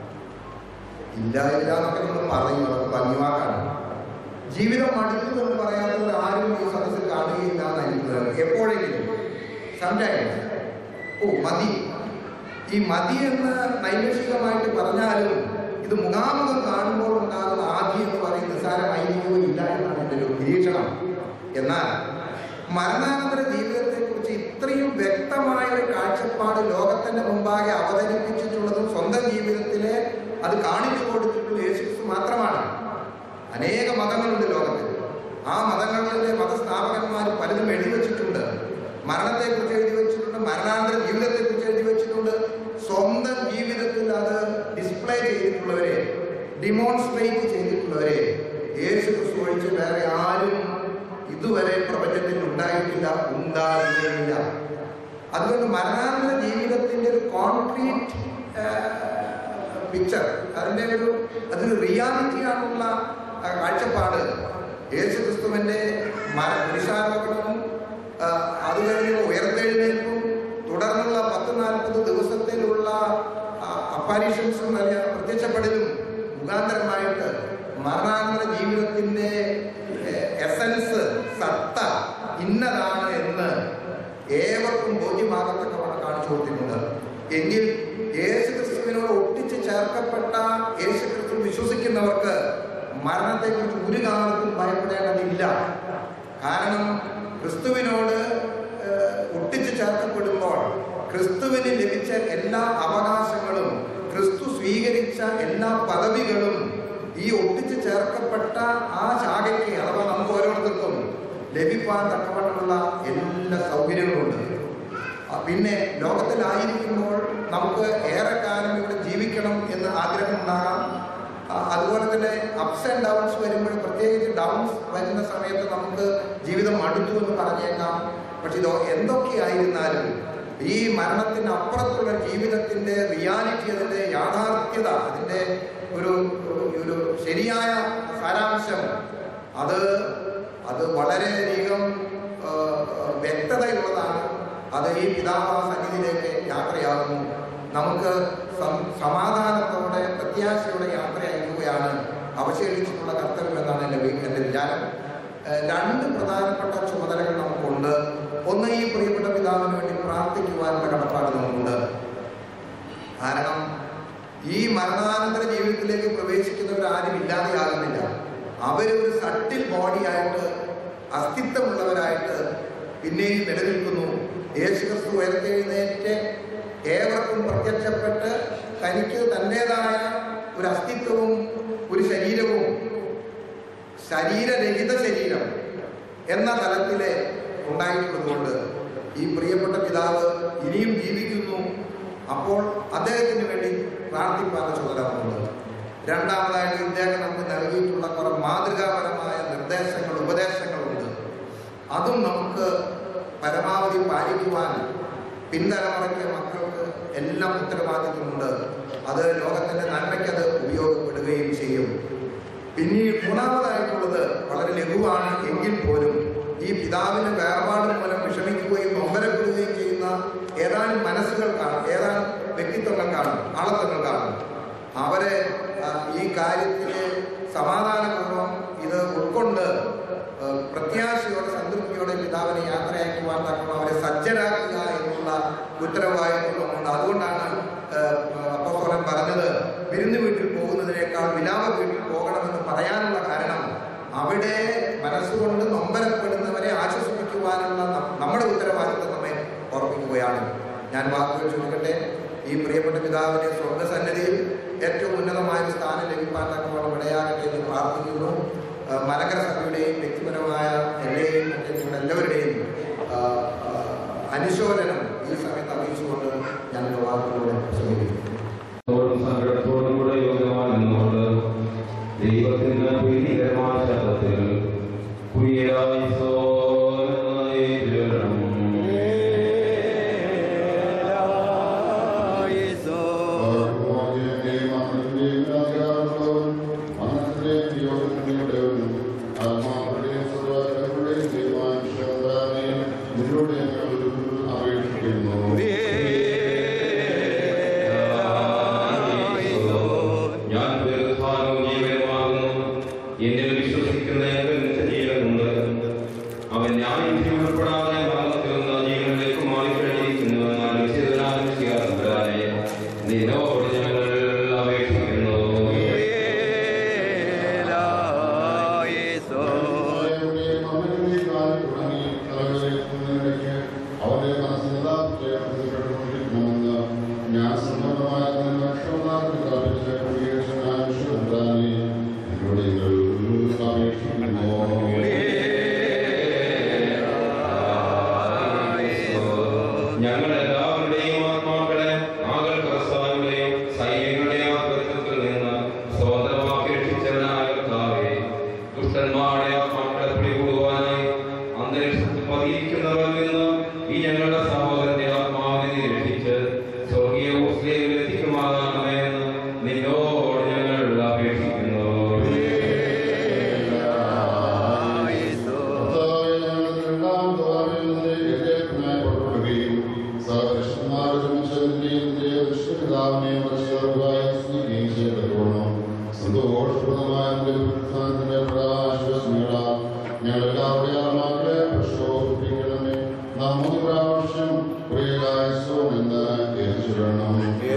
ഇല്ല ഇല്ല എന്നൊക്കെ നമ്മൾ പറയും അതൊക്കെ ഭംഗിവാക്കാണ് ജീവിതം മടുത്തു എന്ന് പറയാത്തവർ ആരും ഈ സദസ്സിൽ കാണുകയില്ല എന്നായിരിക്കും എപ്പോഴെങ്കിലും സംശയം ഓ മതി ഈ മതി എന്ന് നൈമിഷികമായിട്ട് പറഞ്ഞാലും ഇത് മുഖാമുഖം കാണുമ്പോൾ ഉണ്ടാകുന്ന ആദ്യം എന്ന് പറയുന്ന നിസ്സാരമായിരിക്കുകയോ ഇല്ല എന്നാണ് എൻ്റെ ഒരു നിരീക്ഷണം എന്നാൽ മരണാനന്തര ജീവിതത്തെക്കുറിച്ച് ഇത്രയും വ്യക്തമായ ഒരു കാഴ്ചപ്പാട് ലോകത്തിന്റെ മുമ്പാകെ അവതരിപ്പിച്ചിട്ടുള്ളതും സ്വന്തം ജീവിതത്തിലെ അത് കാണിച്ചു കൊടുത്തിട്ടുള്ള യേശുക്രിസ്തു മാത്രമാണ് അനേക മതങ്ങളുണ്ട് ലോകത്തിൽ ആ മതങ്ങളിലെ മതസ്ഥാപകന്മാർ പലതും എഴുതി വെച്ചിട്ടുണ്ട് മരണത്തെക്കുറിച്ച് എഴുതി വെച്ചിട്ടുണ്ട് മരണാനന്തര ജീവിതത്തെക്കുറിച്ച് എഴുതി വെച്ചിട്ടുണ്ട് സ്വന്തം ജീവിതത്തിൽ അത് ഡിസ്പ്ലേ ചെയ്തിട്ടുള്ളവരെ ഡിമോൺസ്ട്രേറ്റ് ചെയ്തിട്ടുള്ളവരെ യേശു ക്രിസ്തു ഒഴിച്ച് വേറെ ആരും ഇതുവരെ പ്രപഞ്ചത്തിൽ ഉണ്ടായിട്ടില്ല ഉണ്ടാകുകയില്ല അതുകൊണ്ട് മരണാനന്തര ജീവിതത്തിന്റെ ഒരു കോൺക്രീറ്റ് പിക്ചർ അതിന്റെ ഒരു അതൊരു റിയാലിറ്റി ആണുള്ള ആ, കാഴ്ചപ്പാട് യേശു ക്രിസ്തുവിന്റെ മര പുരുഷാരോപണവും ആ, അത് കഴിഞ്ഞ് ഉയർത്തെഴുന്നേൽപ്പും തുടർന്നുള്ള പത്ത് നാൽപ്പത് ദിവസത്തിലുള്ള അപ്പാരിഷൻസും അല്ലെങ്കിൽ പ്രത്യക്ഷപ്പെടലും മുഖാന്തരമായിട്ട് മരണാനന്തര ജീവിതത്തിന്റെ എസൻസ് സത്ത ഇന്നതാണ് എന്ന് ഏവർക്കും ബോധ്യമാകത്തക്കവണ്ണം കാണിച്ചു കൊടുത്തിട്ടുണ്ട് എങ്കിൽ യേശു ക്രിസ്തുവിനോട് ഒട്ടിച്ച് ചേർക്കപ്പെട്ട യേശു ക്രിസ്തു വിശ്വസിക്കുന്നവർക്ക് മരണത്തെക്കുറിച്ച് ഒരു കാലത്തും ഭയപ്പെടേണ്ടതില്ല കാരണം ക്രിസ്തുവിനോട് ഏഹ്, ഒട്ടിച്ച് ചേർക്കപ്പെടുമ്പോൾ ക്രിസ്തുവിന് ലഭിച്ച എല്ലാ അവകാശങ്ങളും ക്രിസ്തു സ്വീകരിച്ച എല്ലാ പദവികളും ഈ ഒട്ടിച്ച് ചേർക്കപ്പെട്ട ആ ശാഖയ്ക്ക് അഥവാ നമുക്ക് ഓരോരുത്തർക്കും ലഭിക്കാൻ തക്കവണ്ണമുള്ള എല്ലാ സൗകര്യങ്ങളുമുണ്ട് ആ, പിന്നെ ലോകത്തിലായിരിക്കുമ്പോൾ നമുക്ക് ഏറെക്കാലം ഇവിടെ ജീവിക്കണം എന്ന് ആഗ്രഹമുണ്ടാകാം ആ, അതുപോലെ തന്നെ അപ്സ് ആൻഡ് ഡൗൺസ് വരുമ്പോൾ പ്രത്യേകിച്ച് ഡൗൺസ് വരുന്ന സമയത്ത് നമുക്ക് ജീവിതം അടുത്തു എന്ന് പറഞ്ഞേക്കാം പക്ഷെ ഇത് എന്തൊക്കെയായിരുന്നാലും ഈ മരണത്തിന് അപ്പുറത്തുള്ള ജീവിതത്തിന്റെ റിയാലിറ്റി അതിന്റെ യാഥാർത്ഥ്യത അതിന്റെ ഒരു ഒരു- ഒരു ശരിയായ സാരാംശം അത് അത് വളരെയധികം ആ, ആ, വ്യക്തതയുള്ളതാണ് അത് ഈ പിതാവാ സന്നിധിയിലേക്ക് യാത്രയാകുന്നു നമുക്ക് സം- സമാധാനത്തോടെ പ്രത്യാശയോടെ യാത്ര അയക്കുകയാണ് അവശേഷിച്ചിട്ടുള്ള കർത്തവ്യം എന്നാണ് എൻ്റെ വി- എൻ്റെ വിചാരം ഏഹ് രണ്ട് പ്രധാനപ്പെട്ട ചുമതലകൾ നമുക്കുണ്ട് ഒന്ന് ഈ പ്രിയപ്പെട്ട പിതാവിന് വേണ്ടി പ്രാർത്ഥിക്കുവാനുള്ള കടപ്പാട് നമുക്കുണ്ട് കാരണം ഈ മരണാനന്തര ജീവിതത്തിലേക്ക് പ്രവേശിക്കുന്നവർ ആരും ഇല്ലാതെയാകുന്നില്ല അവരൊരു സട്ടിൽ ബോഡിയായിട്ട് അസ്തിത്വമുള്ളവരായിട്ട് പിന്നെയും നിലനിൽക്കുന്നു യേശുക്രിസ്തു ഉയർത്തെഴുന്നേറ്റ് ഏവർക്കും പ്രത്യക്ഷപ്പെട്ട് തനിക്ക് തൻ്റെതായ ഒരു അസ്തിത്വവും ഒരു ശരീരവും ശരീരരഹിത ശരീരം എന്ന തലത്തിലെ ഉണ്ടായിട്ടുള്ളതുകൊണ്ട് ഈ പ്രിയപ്പെട്ട പിതാവ് ഇനിയും ജീവിക്കുന്നു അപ്പോൾ അദ്ദേഹത്തിന് വേണ്ടി പ്രാർത്ഥിപ്പാനുള്ള ചുമതല നമുക്കുണ്ട് രണ്ടാമതായിട്ട് ഇദ്ദേഹം നമുക്ക് നൽകിയിട്ടുള്ള കുറെ മാതൃകാപരമായ നിർദ്ദേശങ്ങൾ ഉപദേശങ്ങളുണ്ട് അതും നമുക്ക് പരമാവധി പാലിക്കുവാൻ പിൻതലമുറയ്ക്ക് മക്കൾക്ക് എല്ലാം ഉത്തരവാദിത്വമുണ്ട് അത് ലോകത്തിന്റെ നന്മയ്ക്ക് അത് ഉപയോഗപ്പെടുകയും ചെയ്യും പിന്നീട് മൂന്നാമതായിട്ടുള്ളത് വളരെ ലഘുവാണ് എങ്കിൽ പോലും ഈ പിതാവിന്റെ വേർപാട് മൂലം വിഷമിക്കുകയും നൊമ്പരപ്പെടുകയും ചെയ്യുന്ന ഏതാനും മനസ്സുകൾ കാണും ഏതാനും വ്യക്തിത്വങ്ങൾ കാണും ആളത്വങ്ങൾ കാണും അവരെ ആ, ഈ കാര്യത്തിൽ സമാധാനപൂർവ്വം ഇത് ഉൾക്കൊണ്ട് ആ, പ്രത്യാശയോടെ സംതൃപ്തിയോടെ പിതാവിനെ യാത്രയാക്കുവാൻ തക്കണം അവരെ സജ്ജരാക്കുക എന്നുള്ള ഉത്തരവാദിത്വമുണ്ട് അതുകൊണ്ടാണ് ആ, അപ്പോസ്തലൻ പറഞ്ഞത് വിരുന്ന് വീട്ടിൽ പോകുന്നതിനേക്കാൾ വിലാപ വീട്ടിൽ പോകണമെന്ന് പറയാനുള്ള കാരണം അവിടെ മനസ്സുകൊണ്ട് നൊമ്പരപ്പെടുന്നവരെ ആശ്വസിപ്പിക്കുവാനുള്ള ന- നമ്മുടെ ഉത്തരവാദിത്വം നമ്മെ ഓർമ്മിക്കുകയാണ് ഞാൻ വാക്കുകൾ ചുരുക്കട്ടെ ഈ പ്രിയപ്പെട്ട പിതാവിനെ സ്വർഗസന്നിധിയിൽ ഏറ്റവും ഉന്നതമായ ഒരു സ്ഥാനം ലഭിക്കാൻ തക്കവണ്ണം ഇടയാകട്ടെ എന്ന് പ്രാർത്ഥിക്കുന്നു ആ, മലങ്കര സഭയുടെയും വ്യക്തിപരമായ എൻ്റെയും മറ്റേ നിങ്ങളുടെ എല്ലാവരുടെയും ആ, ആ, അനുശോചനം ഈ സമയത്ത് അറിയിച്ചുകൊണ്ട് ഞാൻ എൻ്റെ വാക്കുകളോട് ശ്രമിക്കുന്നു സന്തോഷപ്രദമായ പുനരുത്ഥാനത്തിന്റെ പ്രകാശങ്ങളാൽ ഞങ്ങളെല്ലാവരുടെയും ആത്മാക്കളെ പ്രശോഭിപ്പിക്കണമേ നാം മൂന്ന് പ്രാവശ്യം പ്രിയരായസോ എന്ന് ഏറ്റുചൊല്ലണം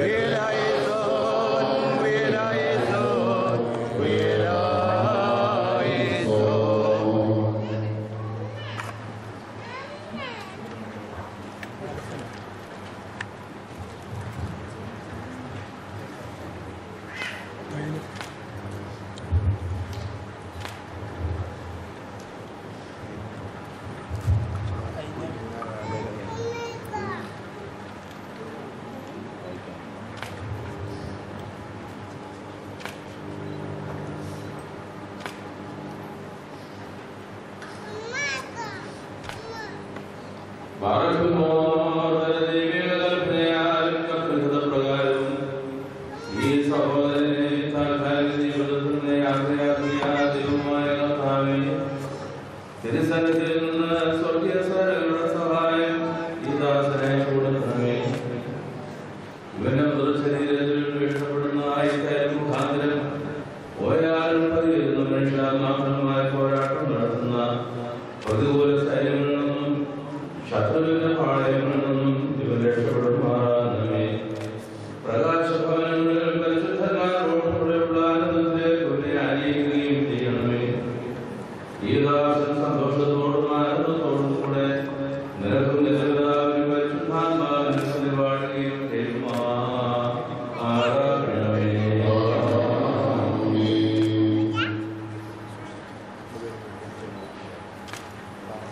ഈ സഹോദരനെ താൽക്കാലിക ജീവിതത്തിന്റെ യാത്രയാത്രിയാദിവുമായ കർത്താവേ തിരുസനത്തിൽ നിന്ന് സ്വർഗീയ സഹകളുടെ സഹായം ഈ ദാസനെ കൊടുക്കണമേ ഇവന്റെ മൃതശരീരത്തിൽ വീഴ്ചപ്പെടുന്ന ആയിരം മുഖാന്തരം പോയാലും പതിയിരുന്ന മനുഷ്യാത്മാക്കളുമായ പോരാട്ടം നടത്തുന്ന പ്രതികൂല സൈന്യങ്ങളിൽ നിന്നും ശത്രുവിന്റെ പാളയങ്ങളിൽ നിന്നും ഇവൻ രക്ഷപ്പെടുമാറാകണമേ പ്രകാശഭവനങ്ങളിൽ പരിശുദ്ധന്മാരോടുകൂടെയുള്ള ആനന്ദത്തിലേക്ക് ഇവരെ ആനയിക്കുകയും ചെയ്യണമേ ഈ ദാസൻ സന്തോഷത്തോടും ആനന്ദത്തോടും കൂടെ നിനക്കും നിലവിലാവിനും പരിശുദ്ധാത്മാവിനും പരിപാടുകയും ചെയ്യുമാ ആരാധനമേ ആമേൻ.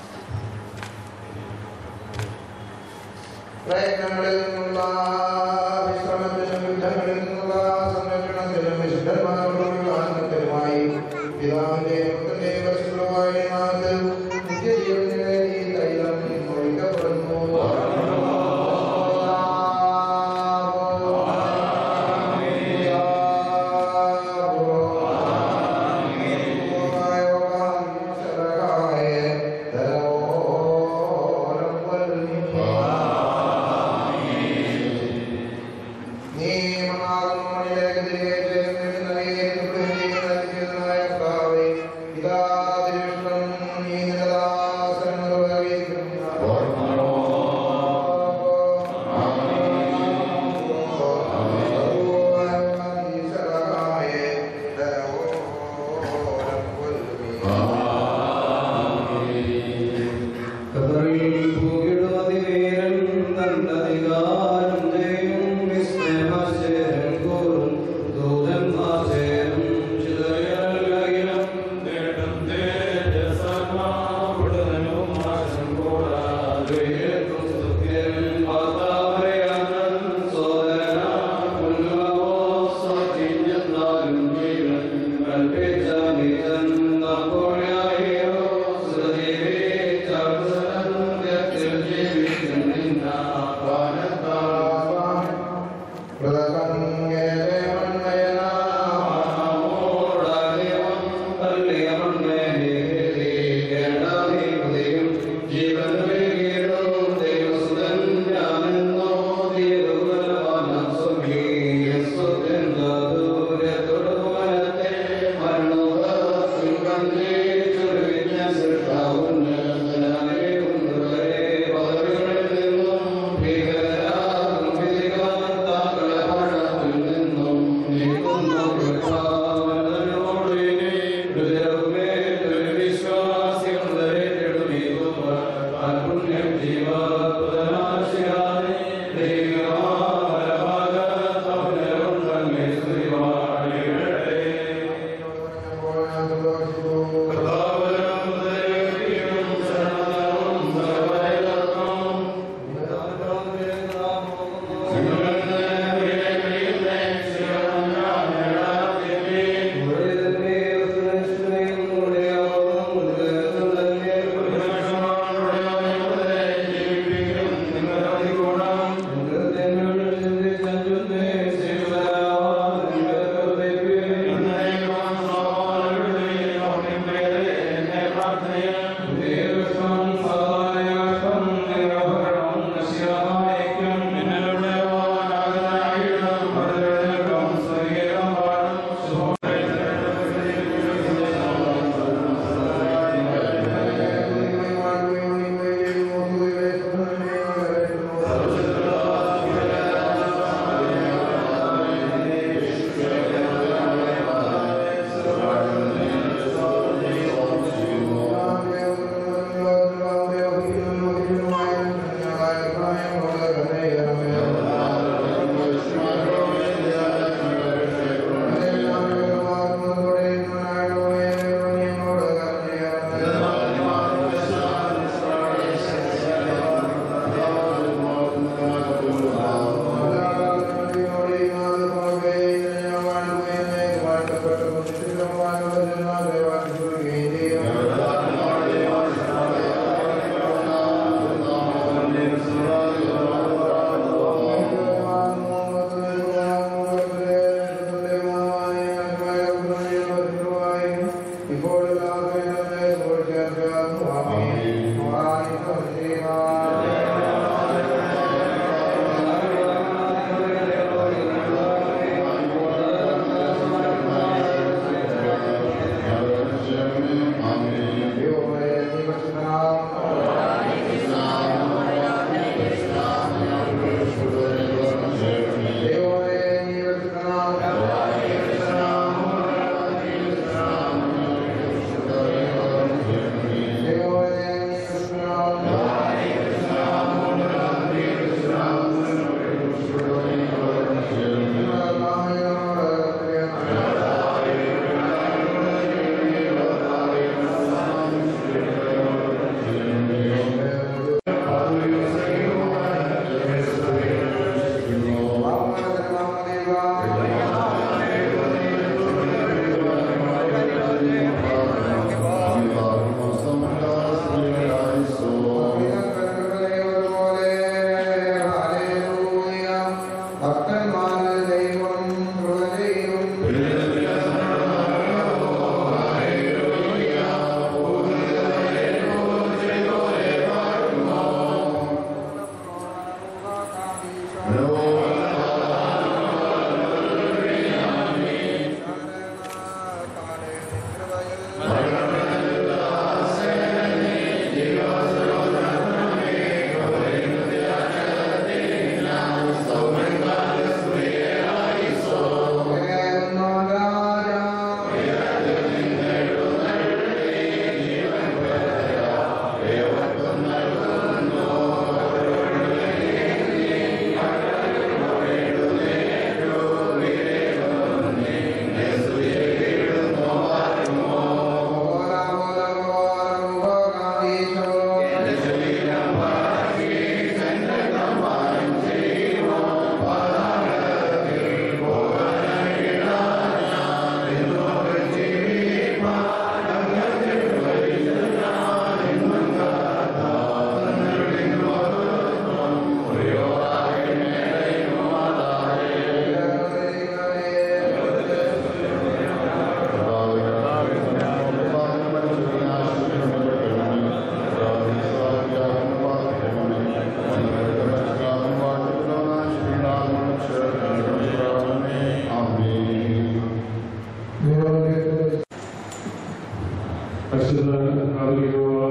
പരിശുദ്ധ കാതലികോവ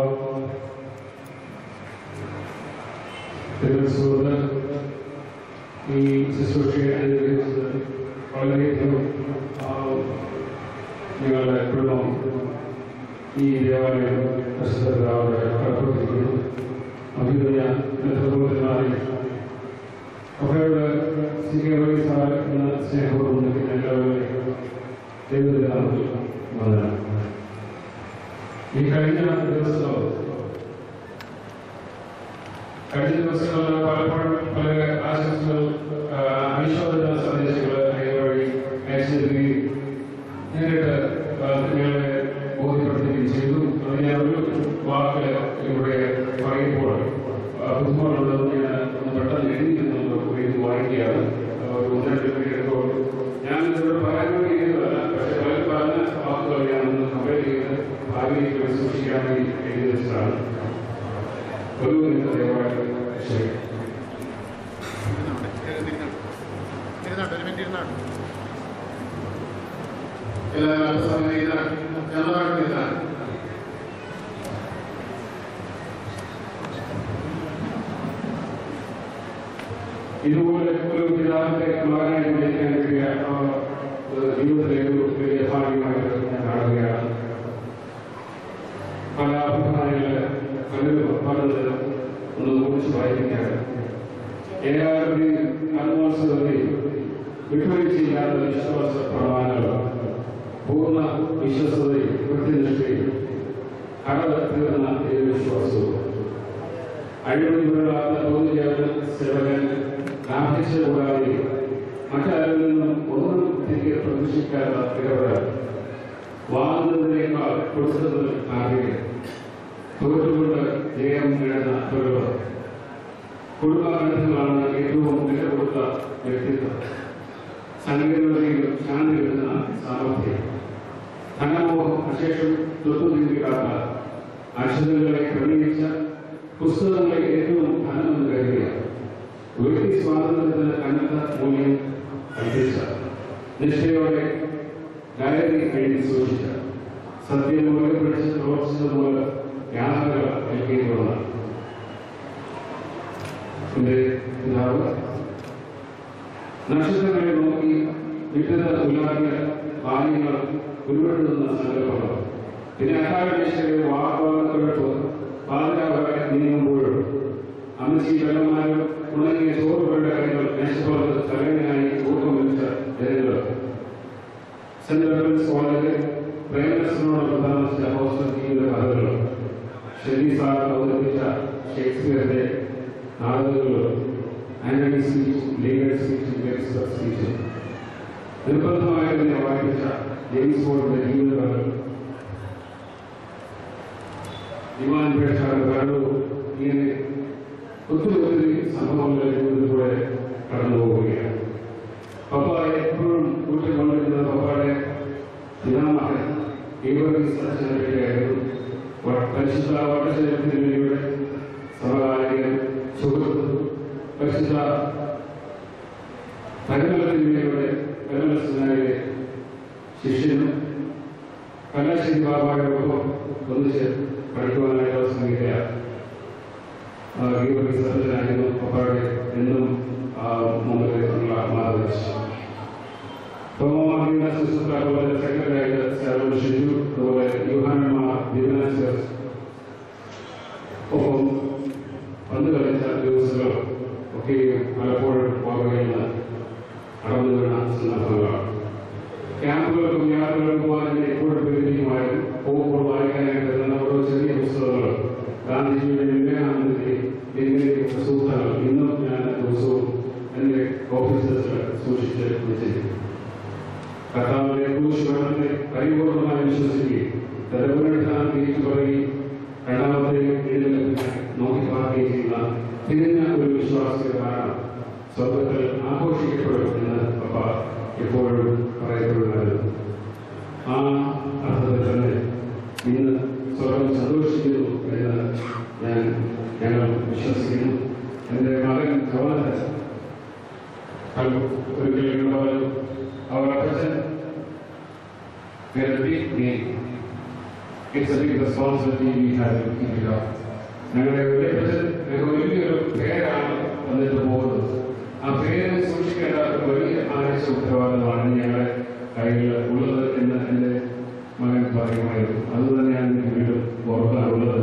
തിരുവനന്തപുരത്ത് ഈ ശുശ്രൂഷയെ അനുഗ്രഹിച്ചത് വളരെയധികം ആ, നിങ്ങളുടെ കുടുംബം ഈ ദേവാലയം പരിശുദ്ധരാവിടെ കടപ്പെട്ടിരിക്കുന്നു അഭിനയ നേതൃത്വത്തിനായി അവരുടെ സ്വീകരണ എന്ന സ്നേഹപൂർവ്വം നിൽക്കുന്ന എല്ലാവരെയും ദൈവത്തിനാണ് വന്ദനം ഈ കഴിഞ്ഞ ദിവസം കഴിഞ്ഞ ദിവസങ്ങളിൽ പലപ്പോഴും പല ആശംസകൾ ആ, അനുശോചന സന്ദേശങ്ങൾ വഴി അയച്ചിരിക്കുകയും നേരിട്ട് ആ, നിങ്ങളെ ബോധ്യപ്പെടുത്തുകയും ചെയ്തു അത് ഞാൻ ഒരു വാക്ക് ഇവിടെ പറയുമ്പോൾ ആ, ബുദ്ധിമുട്ടുള്ളത് ഞാൻ ഒന്ന് പെട്ടെന്ന് എഴുതിയിരുന്നത് ഇത് വായിക്കുകയാണ് ആ, ഒരു ഒന്ന് രണ്ട് പേര് എടുത്തോളൂ ഞാൻ ഇതിലൂടെ പറയാൻ വേണ്ടി എഴുതുന്നതല്ല പക്ഷേ പല പറഞ്ഞ വാക്കുകൾ ഞാൻ ഒന്ന് കമ്പയർ ചെയ്ത് ഭാവിയിലേക്ക് വേണ്ടി സൂക്ഷിക്കാൻ വേണ്ടി എഴുതി വെച്ചതാണ് ഒരു മിനിറ്റ് ദയവായിട്ട് ശരി എല്ലാവരും സമയം ഇതാണ് ഞങ്ങളാണ് ഇതാണ് ഇതുപോലെ ഒരു പിതാവിന്റെ മകനായി വിളിക്കാൻ വേണ്ടിയ ആ, ഏഹ്, ജീവിതത്തിലെ ഒരു വലിയ ഭാഗ്യമായിട്ട് ഞാൻ കാണുകയാണ് പല അഭിപ്രായങ്ങള് പലരും പറഞ്ഞത് ഒന്ന് കുറിച്ച് വായിക്കുകയാണ് ഏകാഗ്രതയും ആത്മാർത്ഥതയും വിട്ടുവീഴ്ചയില്ലാത്ത വിശ്വാസ പ്രമാണങ്ങളും പൂർണ്ണ വിശ്വസതയും കൃത്യനിഷ്ഠയും കടൽ തീർന്ന ദൈവവിശ്വാസവും അഴിമതികളാത്ത തോന്നുചേർന്ന സേവകൻ ലാഭിച്ച കൂടാതെ മറ്റാരിൽ നിന്നും ഒന്നും തിരികെ പ്രതീക്ഷിക്കാത്ത ഇടപെടൽ വാങ്ങുന്നതിനേക്കാൾ കൊടുക്കുന്നത് ആഗ്രഹം തോറ്റുകൊണ്ട് ജയം നേടുന്ന തൊഴിലുകൾ കുടുംബബന്ധങ്ങളാണ് ഏറ്റവും വില കൊടുത്ത വ്യക്തിത്വം സംഘടനകളിലും ശാന്തി വരുന്ന സാമർഥ്യം ധനമോഹം അശേഷം തൊട്ടുനിൽക്കാത്ത അക്ഷരങ്ങളെ ക്രമീകരിച്ച പുസ്തകങ്ങളെ ഏറ്റവും ധനമെന്ന് കരുതിയ വ്യക്തി സ്വാതന്ത്ര്യത്തിന് കനത്ത മൂല്യം കൽപ്പിച്ച നിഷ്ഠയോടെ ഡയറി എഴുതി സൂക്ഷിച്ച സത്യം മുറുകെ പിടിച്ച് പ്രവർത്തിച്ചത് മൂലം യാതന ഏൽക്കേണ്ടി എന്റെ പിതാവ് നക്ഷത്രങ്ങളെ നോക്കി വിട്ടത ഉല്ലാദിയ ബാല്യങ്ങൾ ഉരുവെടുന്ന സങ്കല്പങ്ങൾ പിന്നെ അക്കാലദേശത്തെ വാഗ്വാദത്തോടൊപ്പം പാതിരാവരെ നീങ്ങുമ്പോഴും അമ്മച്ചി വെള്ളമാരും ഉണങ്ങിയ ചോറുകളുടെ കൈകൾ മേശപ്പുറത്ത് തലങ്ങനായി ഊർക്കം വെച്ച ജനങ്ങൾ സെന്റ് ലോറൻസ് കോളേജിൽ പ്രേമനസിനോട് പ്രധാനിച്ച ഹോസ്റ്റൽ ജീവിത കഥകൾ ഷെല്ലി സാർ അവതരിപ്പിച്ച ഷേക്സ്പിയറുടെ നാടകങ്ങളും Antony speech legal speech gets speech നിർബന്ധമായി തന്നെ വായിപ്പിച്ച ജെയിംസ് ബോർഡിന്റെ ജീവിതകഥകൾ ദിവാൻ പേഷാട് കടന്നു ഇങ്ങനെ ഒത്തിരി ഒത്തിരി സംഭവങ്ങൾ ജീവിതത്തിലൂടെ കടന്നു പോവുകയാണ് പപ്പ എപ്പോഴും കൂട്ടിക്കൊണ്ടിരുന്ന പപ്പയുടെ പിതാമഹൻ ഈവർഗീസ് അച്ഛനായിരുന്നു പരിശുദ്ധ വട്ടശേഖരത്തിലൂടെ സമകാലികൻ സുഹൃത്ത് പരിശുദ്ധ പരിമലത്തിലൂടെ പരിമലസ്നായ ശിഷ്യനും കലാശേരി ബാബായോടൊപ്പം ഒന്നിച്ച് പഠിക്കുവാനായിട്ട് അവസരം കിട്ടിയ ഈവർഗീസ് അച്ഛനായിരുന്നു പപ്പയുടെ എന്നും ആ മുമ്പിലുള്ള മാർഗദർശനം തോമാർഗീന ശുശ്രൂഷ അതുപോലെ സെക്രട്ടറിയായിട്ട് സേവനം ഷിജു അതുപോലെ യുഹാനന്മാർ ദിവനാച്ചേഴ്സ് ഒപ്പം പന്ത് കളിച്ച ദിവസങ്ങൾ ഒക്കെ പലപ്പോഴും ഓർമ്മയിൽ നിന്ന് കടന്നു വീണ സന്ദർഭങ്ങളാണ് ക്യാമ്പുകൾക്കും യാത്രകൾക്കും പോകാൻ എന്നെ എപ്പോഴും പ്രേരിപ്പിക്കുമായിരുന്നു പോകുമ്പോൾ വായിക്കാനായിട്ട് തന്ന ഓരോ ചെറിയ പുസ്തകങ്ങൾ ഗാന്ധിജിയുടെ വിവേകാനന്ദന്റെ എന്തിനൊക്കെ സൂത്രങ്ങൾ ഇന്നും ഞാൻ ദിവസവും എൻ്റെ ഓഫീസേഴ്സിൽ സൂക്ഷിച്ച് വെച്ചിരിക്കുന്നു കർത്താവിന്റെ ക്രൂശ് മരണത്തെ പരിപൂർണമായി വിശ്വസിക്കുകയും തലമുറെടുത്താൻ തിരിച്ചു പറയുകയും രണ്ടാമത്തെ എഴുന്നേൽപ്പിനെ നോക്കി പാർക്കുകയും ചെയ്യുന്ന തിരിഞ്ഞ ഒരു വിശ്വാസത്തെ കാരണം സ്വർഗത്തിൽ ആഘോഷിക്കപ്പെടും എന്ന് പപ്പ എപ്പോഴും പറയപ്പെടുമായിരുന്നു ആ അർത്ഥത്തിൽ തന്നെ ഇന്ന് സ്വർഗം സന്തോഷിക്കുന്നു എന്ന് ഞാൻ ഞങ്ങൾ വിശ്വസിക്കുന്നു എൻ്റെ മകൻ ജവാനസ് ഒരിക്കലും പറഞ്ഞു അവർ അപ്പച്ചൻ വിരട്ടി നീ It's a big responsibility we have to keep it up. ഞങ്ങളുടെ വലിയപ്പച്ചൻ ഞങ്ങൾക്ക് വലിയൊരു പേരാണ് വന്നിട്ട് പോകുന്നത് ആ പേര് സൂക്ഷിക്കേണ്ട ഒരു വലിയ ആവശ്യ ഉത്തരവാദിത്തമാണ് ഞങ്ങളുടെ കയ്യിൽ ഉള്ളത് എന്ന് എൻ്റെ മകൻ പറയുമായിരുന്നു അത് തന്നെയാണ് എനിക്ക് വീണ്ടും ഓർക്കാനുള്ളത്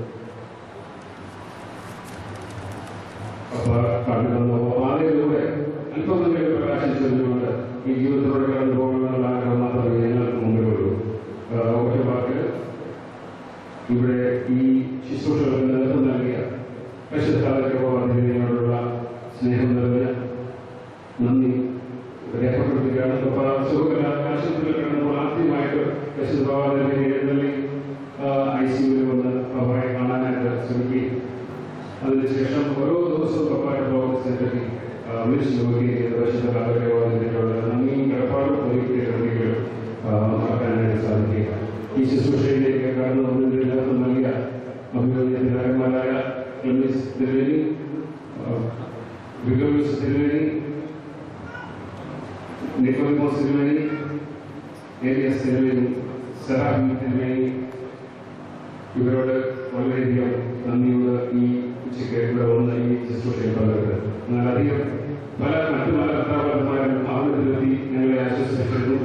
അപ്പൊ കണ്ടു ആദ്യത്തിലൂടെ അല്പം തന്നെ പ്രകാശിച്ചതുകൊണ്ട് ഈ ജീവിതത്തിലൂടെ കടന്നു പോകണമെന്നുള്ള ആഗ്രഹം മാത്രമേ ഞങ്ങൾക്ക് മുമ്പിലുള്ളൂ ആ, ഒരു വാക്ക് ഇവിടെ ഈ ശുശ്രൂഷകൾക്ക് നേതൃത്വം നൽകിയ പരിശുദ്ധാലയോടുള്ള സ്നേഹം നിറഞ്ഞ നന്ദി രേഖപ്പെടുത്തുകയാണ് അപ്പോൾ സുഖമില്ല ആശുപത്രിയിൽ കിടന്നപ്പോൾ ആദ്യമായിട്ട് പരിശുദ്ധ എഴുന്നള്ളി ഐ സിയുവിൽ വന്ന് അവരെ കാണാനായിട്ട് ശ്രമിക്കുകയും അതിനുശേഷം ഓരോ ദിവസവും പപ്പായ ബ്ലോക്ക് സെന്ററിൽ വിളിച്ചു നോക്കുകയും പരിശുദ്ധ കാലഘട്ടത്തിലുള്ള നന്ദിയും കടപ്പാടും ഒരിക്കലും മറക്കാനായിട്ട് സാധിക്കുക ഈ ശുശ്രൂഷയിലേക്ക് കടന്നു വന്നതിന് നേതൃത്വം നൽകിയ അഭിനന്ദനന്മാരായ ക്ലെമിസ് തിരുവേനി വിഗോസ് തിരുവേനി നിക്കോദിമോസ് തിരുവേനി ഏലിയസ് തിരുവേനി സഹാബി തിരുവേനി ഇവരോട് വളരെയധികം നന്ദിയുള്ള ഈ ഉച്ചയ്ക്ക് ഇവിടെ വന്ന് ഈ ശുശ്രൂഷയിൽ പങ്കെടുത്തത് എന്നാൽ അധികം പല മറ്റു പല കഥാപാത്രന്മാരും ഭാവനത്തിലെത്തി ഞങ്ങളെ ആശ്വസിപ്പിച്ചിരുന്നു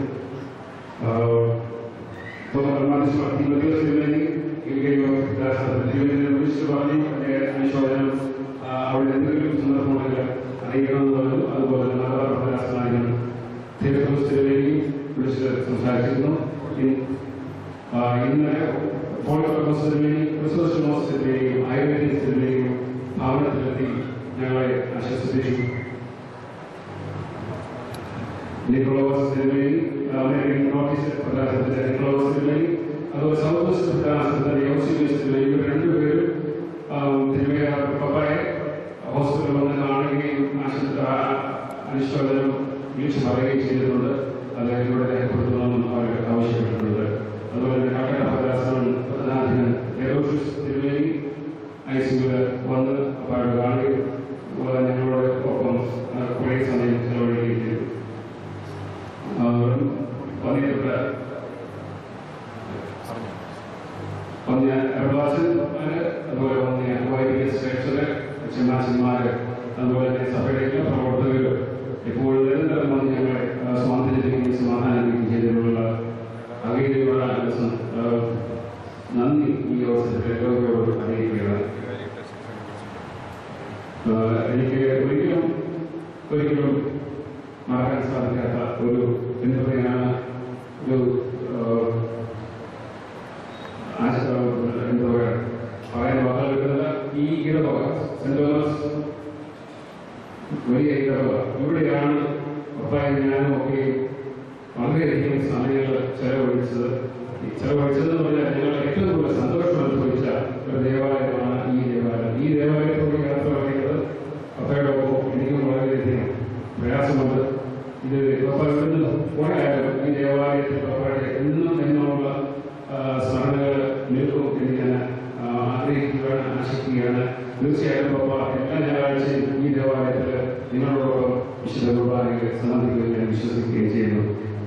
അവിടെ എന്തെങ്കിലും സന്ദർഭമുണ്ടെങ്കിൽ അറിയിക്കണമെന്ന് പറഞ്ഞു അതുപോലെ തന്നെ നാദാപ്രദാസനായും തിരുവനന്തപുരത്തിലേക്ക് വിളിച്ച് സംസാരിച്ചിരുന്നു ഇനി ആ, ഇന്നലെ പോളിയോസിലെയും ക്രിസ്തുമസിലെയും ആയുർവേദത്തിലെയും ഭാവനത്തിലെത്തി ഞങ്ങളെ ആശ്വസിപ്പിച്ചു നിക്കോളോസിലെയും അമേരിക്കൻ നോട്ടീസ് പ്രധാനത്തിന്റെ നിക്കോളോസിലെയും അതുപോലെ സൗത്ത് പ്രധാനത്തിന്റെ യോസിലെയും ഇവർ രണ്ടുപേരും തിരുമേയ പപ്പായെ ഹോസ്പിറ്റലിൽ വന്ന് കാണുകയും ആശുപത്രി അനുശോചനം വിളിച്ചു പറയുകയും ചെയ്തിട്ടുണ്ട് അത് ഇവിടെ രേഖപ്പെടുത്തണമെന്നും അവർ ആവശ്യപ്പെട്ടിട്ടുണ്ട് അതുപോലെ തന്നെ കട്ടട പ്രദാസനം പ്രധാനാധിപൻ എറോഷിസ് തിരുവേലി ഐ സിയിൽ വന്ന് അപ്പാട് കാണുകയും അതുപോലെ ഞങ്ങളോട് ഒപ്പം ആ, കുറേ സമയം ചെലവഴിക്കുകയും ചെയ്തു പതിനെട്ട് വന്യ എറണാകുളത്ത് അതുപോലെ വന്യ വൈദിക ശ്രേഷ്ഠര് ചെമ്മാച്ചന്മാര് അതുപോലെ തന്നെ സഭയുടെ എല്ലാ പ്രവർത്തകരും എപ്പോഴും നിരന്തരം വന്ന് ഞങ്ങളെ ആ, സ്വാതന്ത്ര്യത്തിലേക്ക് സമാധാനിക്കുകയും ചെയ്തതിനുള്ള അങ്ങനെയുള്ള നന്ദി ഈ അവസരത്തിൽ എല്ലാവരോട് അറിയിക്കുകയാണ് ആ, എനിക്ക് ഒരിക്കലും ഒരിക്കലും മറക്കാൻ സാധിക്കാത്ത ഒരു എന്താ പറയുകയാണ് ഒരു ആ, ആശ- എന്താ പറയുക പറയാൻ വാക്കുകൾ കിട്ടുന്നില്ല ഈ ഇടവക സെന്റ് തോമസ് വലിയ ഇടവക ഇവിടെയാണ് പപ്പായും ഞാനും ഒക്കെ വളരെയധികം സമയങ്ങൾ ചെലവഴിച്ചത് ഈ ചെലവഴിച്ചതെന്ന് പറഞ്ഞാൽ ഞങ്ങൾ ഏറ്റവും കൂടുതൽ സന്തോഷം അനുഭവിച്ച ഒരു ദേവാലയമാണ് ഈ ദേവാലയം ഈ ദേവാലയത്തോട് യാത്ര പറയുന്നത് പപ്പയുടെ ഒപ്പം എനിക്കും വളരെയധികം പ്രയാസമുണ്ട് ഇത് പപ്പ ഇവിടുന്ന് പോയാലും ഈ ദേവാലയത്തിൽ പപ്പയുടെ എന്നും എന്നുള്ള സ്മരണകൾ നിൽക്കും എന്ന് ഞാൻ ആ, ആഗ്രഹിക്കുകയാണ് ആശിക്കുകയാണ് തീർച്ചയായും പപ്പ എല്ലാ ഞായറാഴ്ചയും ഈ ദേവാലയത്തിൽ നിങ്ങളോടൊപ്പം വിശുദ്ധ കുർബാനയിൽ സംബന്ധിക്കുകയും ഞാൻ വിശ്വസിക്കുകയും ചെയ്യുന്നു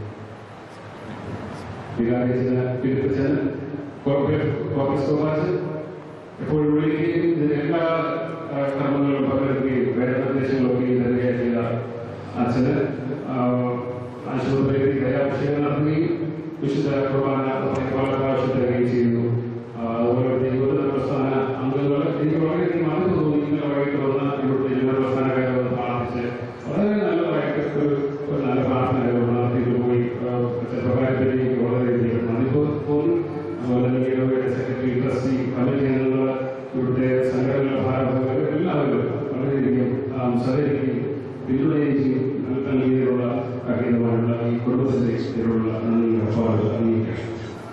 വികാരിച്ചന് പിടിപ്പിച്ചന് കോൺഗ്രസ് കോമാച്ച് എപ്പോഴും വിളിക്കുകയും ഇതിന്റെ എല്ലാ ആ, കർമ്മങ്ങളും പങ്കെടുക്കുകയും വേണ്ട നിർദ്ദേശങ്ങളൊക്കെയും നൽകുകയും ചെയ്ത അച്ഛന് ആ, ആശുപത്രിയിൽ ദയാഭിഷേകം നടത്തുകയും വിശുദ്ധ കുർബാന പല പ്രാവശ്യം തരികയും ചെയ്യുന്നു ആ, അതുപോലെ തന്നെ യുവജന പ്രസ്ഥാന അംഗങ്ങൾ എനിക്ക് വളരെയധികം അറിവ് തോന്നി ഇന്നലെ വൈകിട്ട് വന്ന ഇവിടുത്തെ യുവജന പ്രസ്ഥാനക്കാരെ വന്ന് പ്രാർത്ഥിച്ച് വളരെ നല്ലതായിട്ട് ഒരു ഒരു നല്ല പ്രാർത്ഥന നടത്തിയിട്ട് പോയി ആ, ചെറുപ്പക്കാരത്തിലേക്ക് വളരെയധികം നന്ദി തോ- തോന്നി അതുപോലെ തന്നെ ഇടവയുടെ സെക്രട്ടറി ട്രസ്റ്റി കമ്മിറ്റി അംഗങ്ങൾ ഇവിടുത്തെ സംഘടനകളുടെ ഭാരവാഹികൾ എല്ലാവരും വളരെയധികം ആ, സഹകരിക്കുകയും പിന്തുണയുകയും ചെയ്യും നല്ല രീതിയിലുള്ള കഠിനമായുള്ള ഈ കുടുംബത്തിന്റെ ഇതിലുള്ള നന്ദി കടപ്പാട് അറിയിക്കണം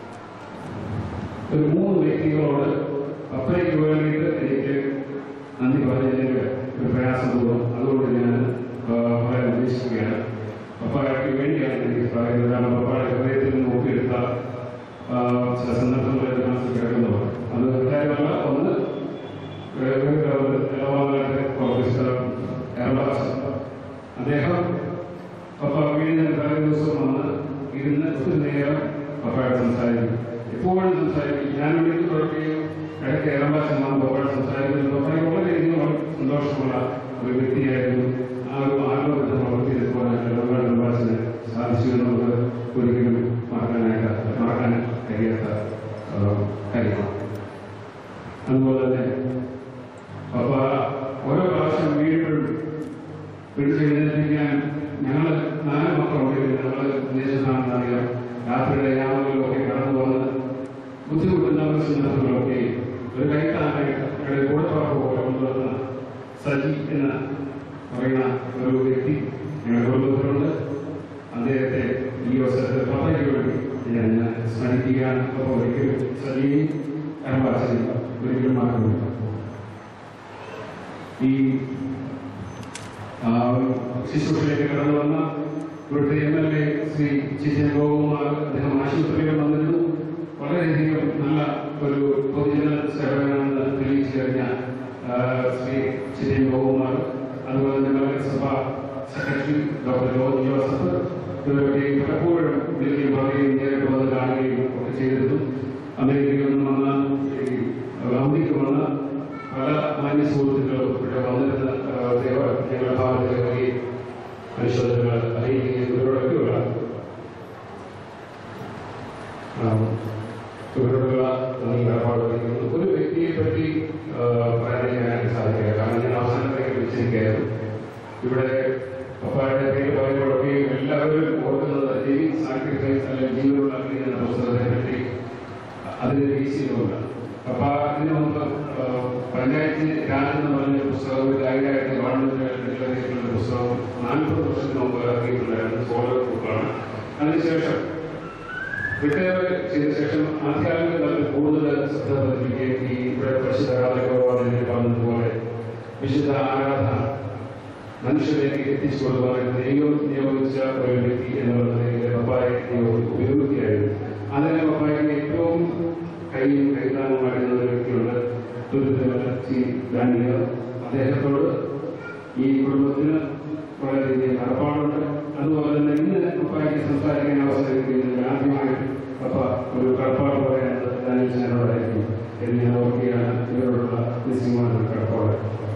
ഒരു മൂന്ന് വ്യക്തികളോട് അപ്പയ്ക്ക് വേണ്ടിയിട്ട് എനിക്ക് നന്ദി പറഞ്ഞതിന് ഒരു പ്രയാസം തോന്നും അതുകൊണ്ട് ഞാൻ ആ, പറയാൻ ഉദ്ദേശിക്കുകയാണ് പപ്പായ്ക്ക് വേണ്ടിയാണ് എനിക്ക് പറയുന്നത് കാരണം പപ്പായുടെ ഹൃദയത്തിൽ നിന്ന് നോക്കിയെടുത്ത ആ, ചില സന്ദർഭങ്ങൾ എൻ്റെ മനസ്സിൽ കിടക്കുന്നതാണ് അത് കാര്യമല്ല ഒന്ന് ഇളവാങ്ങാട്ടെ ഓഫീസർ എറണാകുളം അദ്ദേഹം പപ്പ വീടിന് തലേ ദിവസം വന്ന് ഇരുന്ന് ഒത്തിരി നേരം പപ്പയോട് സംസാരിക്കും എപ്പോഴും സംസാരിക്കും ഞാൻ വിളിച്ച് കുഴപ്പവും ഇടയ്ക്ക് ഏറെമ്പാ ചെന്നാൽ സംസാരിക്കുന്നത് പപ്പായ്ക്ക് വളരെയധികം വളരെ സന്തോഷമുള്ള ഒരു വ്യക്തിയായിരുന്നു ആ ഒരു ആത്മബന്ധം വളർത്തിയെടുക്കുവാൻ ഏറെമ്പാസിന് സാധിച്ചു എന്നുള്ളത് ഒരിക്കലും മറക്കാനായിട്ട് മറക്കാൻ കഴിയാത്ത ആ, കാര്യമാണ് അതുപോലെ തന്നെ പപ്പ ഓരോ പ്രാവശ്യം വീടുകളും പിടിച്ച് എഴുന്നേൽപ്പിക്കാൻ ഞങ്ങൾ നാല് മക്കളുണ്ട് ഞങ്ങൾ വിദേശത്താണെന്ന് അറിയാം രാത്രിയുടെ യാമങ്ങളിലൊക്കെ കടന്നു വന്ന് ബുദ്ധിമുട്ടുന്ന സന്ദർഭങ്ങളൊക്കെ ഒരു കൈത്താനായിട്ട് ഞങ്ങളുടെ കൂടപ്പുറപ്പ് പോലെ കൊണ്ടുവന്ന സജി എന്ന പറയുന്ന ഒരു വ്യക്തി ഞങ്ങളുടെ കുടുംബത്തിലുണ്ട് അദ്ദേഹത്തെ ഈ അവസരത്തിൽ പദ്ധതിക്ക് വേണ്ടി ഞാൻ സ്മരിക്കുകയാണ് അപ്പോൾ ഒരിക്കലും സജിയെയും കരവാസിനെയും ഒരിക്കലും മാറുന്നില്ല ഈ ആ, ശുശ്രൂഷയിലേക്ക് കടന്നു വന്ന ഇവിടുത്തെ M L A Shri Chittan Gokumar അദ്ദേഹം ആശുപത്രിയിൽ വന്നിരുന്നു വളരെയധികം നല്ല ഒരു പൊതുജന സേവനമാണെന്ന് തെളിയിച്ചു കഴിഞ്ഞ ആ, ശ്രീ ചിറ്റൻ ഗോകുമാർ അതുപോലെ തന്നെ നഗരസഭ സെക്രട്ടറി ഡോക്ടർ ജോർജ് ജോസഫ് ഇവരൊക്കെ പലപ്പോഴും വിളിക്കുകയും പറയുകയും നേരിട്ട് വന്ന് കാണുകയും ഒക്കെ ചെയ്തിരുന്നു അമേരിക്കയിൽ നിന്ന് വന്ന ഈ അവധിക്ക് വന്ന പല മാന്യ സുഹൃത്തുക്കളും ഇവിടെ വന്നിരുന്ന ആ, ദേവ ഞങ്ങളുടെ ഭാഗത്തേക്ക് വരികയും അനുശോചനങ്ങൾ അറിയിക്കുകയും ഇവരോടൊക്കെയുള്ള ആ, ഇവരോടുള്ള നന്ദി കടപ്പാട് അറിയിക്കുന്നു ഒരു വ്യക്തിയെ പറ്റി ആ, പറയാനായിട്ട് സാധിക്കില്ല കാരണം ഞാൻ അവസാനത്തേക്ക് വിളിച്ചിരിക്കുകയായിരുന്നു ഇവിടെ പപ്പായുടെ പേര് പറയുമ്പോഴൊക്കെ എല്ലാവരും ഓർക്കുന്നത് ലിവിങ് സാക്രിഫൈസ് അല്ലെങ്കിൽ ജീവനുള്ള അഗ്നി എന്ന പുസ്തകത്തെ പറ്റി അതിന്റെ ബേസിലുണ്ട് അപ്പൊ അതിന് മുമ്പ് ആ, പഞ്ചായത്ത് രാജ് എന്ന് പറഞ്ഞ പുസ്തകം ഒരു ഗൈഡായിട്ട് ഗവൺമെന്റ് ഡിക്ലെയർ ചെയ്തിട്ടുള്ള ഒരു പുസ്തകം നാൽപ്പത് വർഷത്തിന് മുമ്പ് ഇറങ്ങിയിട്ടുണ്ടായിരുന്നു സോളർ ബുക്കാണ് അതിനുശേഷം റിട്ടയർ ചെയ്ത ശേഷം ആദ്യകാലങ്ങളിൽ അത് കൂടുതൽ ശ്രദ്ധ പതിപ്പിക്കുകയും ഈ ഇവിടെ പരിശുദ്ധ കാലഘട്ടത്തിൽ പറഞ്ഞതുപോലെ വിശുദ്ധ ആരാധന മനുഷ്യരിലേക്ക് എത്തിച്ചു കൊടുക്കുവാനായിട്ട് ദൈവം നിയോഗിച്ച ഒരു വ്യക്തി എന്നുള്ള നിലയിൽ പപ്പായെ ഉപയോഗിക്കുകയായിരുന്നു അതിന് പപ്പായ്ക്ക് ഏറ്റവും കൈയും കൈതാങ്ങുമായിരുന്ന ഒരു വ്യക്തിയുണ്ട് ദുരിതമല്ല സി ഡാനിയർ അദ്ദേഹത്തോട് ഈ കുടുംബത്തിന് വളരെയധികം കടപ്പാടുണ്ട് അതുപോലെ തന്നെ ഇന്ന് പപ്പായ്ക്ക് സംസാരിക്കാൻ അവസരം കിട്ടിയതിൽ ആദ്യമായിട്ട് പപ്പ ഒരു കടപ്പാട് പറയാനുള്ളത് ഡാനിയൽ സാറിനോടായിരിക്കും എന്ന് ഞാൻ ഓർക്കുകയാണ് ഇവരോടുള്ള നിശ്ചയമായ കടപ്പാട്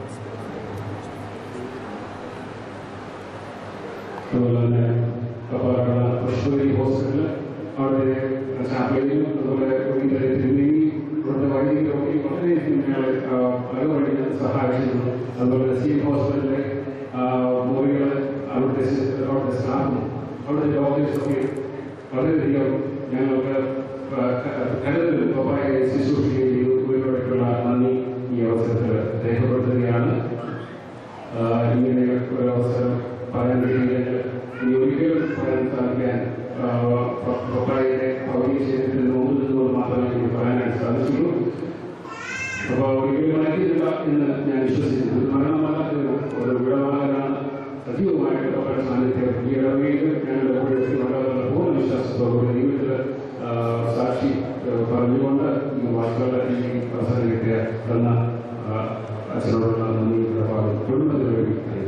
അതുപോലെ തന്നെ പപ്പാറ പുഷ്പഗിരി ഹോസ്പിറ്റല് അവിടെ ചാപ്പയിലും അതുപോലെ ഇവിടെ തിരുനെല്ലി ഇവിടുത്തെ വൈദ്യുതിയൊക്കെ വളരെയധികം ഞങ്ങളെ ആ, പല വഴികൾ സഹായിച്ചിരുന്നു അതുപോലെ സി ഹോസ്പിറ്റലിലെ മുറികൾ അവിടുത്തെ സി- അവിടുത്തെ സ്റ്റാഫും അവിടുത്തെ ഡോക്ടേഴ്സൊക്കെ വളരെയധികം ഞങ്ങൾക്ക് ആ, ക- കരുതൽ പപ്പായെ ശുശ്രൂഷിക്കുകയും ചെയ്തു ഇവരോടൊക്കെയുള്ള നന്ദി ഈ അവസരത്തിൽ രേഖപ്പെടുത്തുകയാണ് ആ, ഇങ്ങനെ ഒരു അവസരം പറയാൻ കഴിയുന്നത് ഇനി ഒരിക്കലും പറയാൻ സാധിക്കാൻ ആ, പ- പപ്പായുടെ ഭൗതിക ശരീരത്തിൽ മുമ്പിൽ നിന്നുകൊണ്ട് മാത്രമേ എനിക്ക് പറയാനായിട്ട് സാധിച്ചുള്ളൂ അപ്പോൾ ഒരിക്കലും മരിക്കില്ല എന്ന് ഞാൻ വിശ്വസിക്കുന്നു ഇത് മരണമല്ലാത്ത ഒരു- ഒരു വിടവാളനാണ് സജീവമായിട്ട് പപ്പയുടെ സാന്നിധ്യം ഈ ഇടവകയിൽ ഞങ്ങളുടെ കൂടെ എത്തിയിട്ടുള്ള പൂർണ്ണ വിശ്വാസത്തോടുകൂടി ദൈവത്തിൽ ആ, സാക്ഷി ആ, പറഞ്ഞുകൊണ്ട് ഈ വാക്കുകളുടെ ഈ അവസരം കിട്ടിയ തന്ന ആ, അച്ഛനോടുള്ള നന്ദി കടപ്പാട് കുടുംബത്തിന് വേണ്ടി അറിയിക്കുന്നു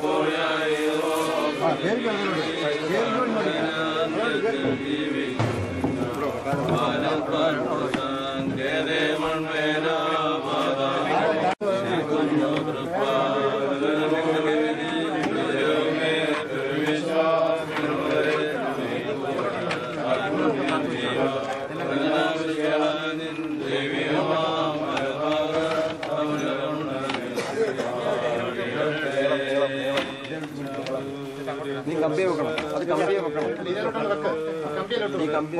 നീ കമ്പിയെ വെക്കണം അത് കമ്പിയെ വെക്കണം നീ കമ്പിയെ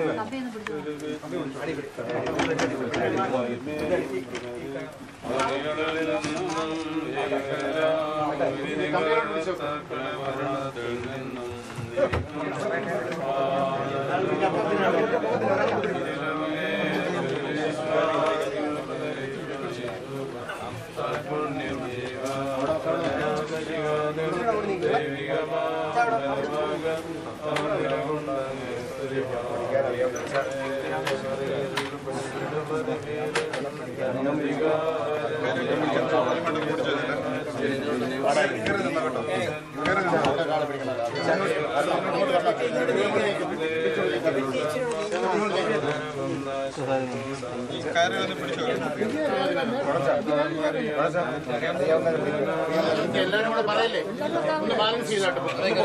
എല്ലാരും കൂടെ പറയല്ലേ ഒന്ന് ബാലൻസ് ചെയ്തോട്ടെ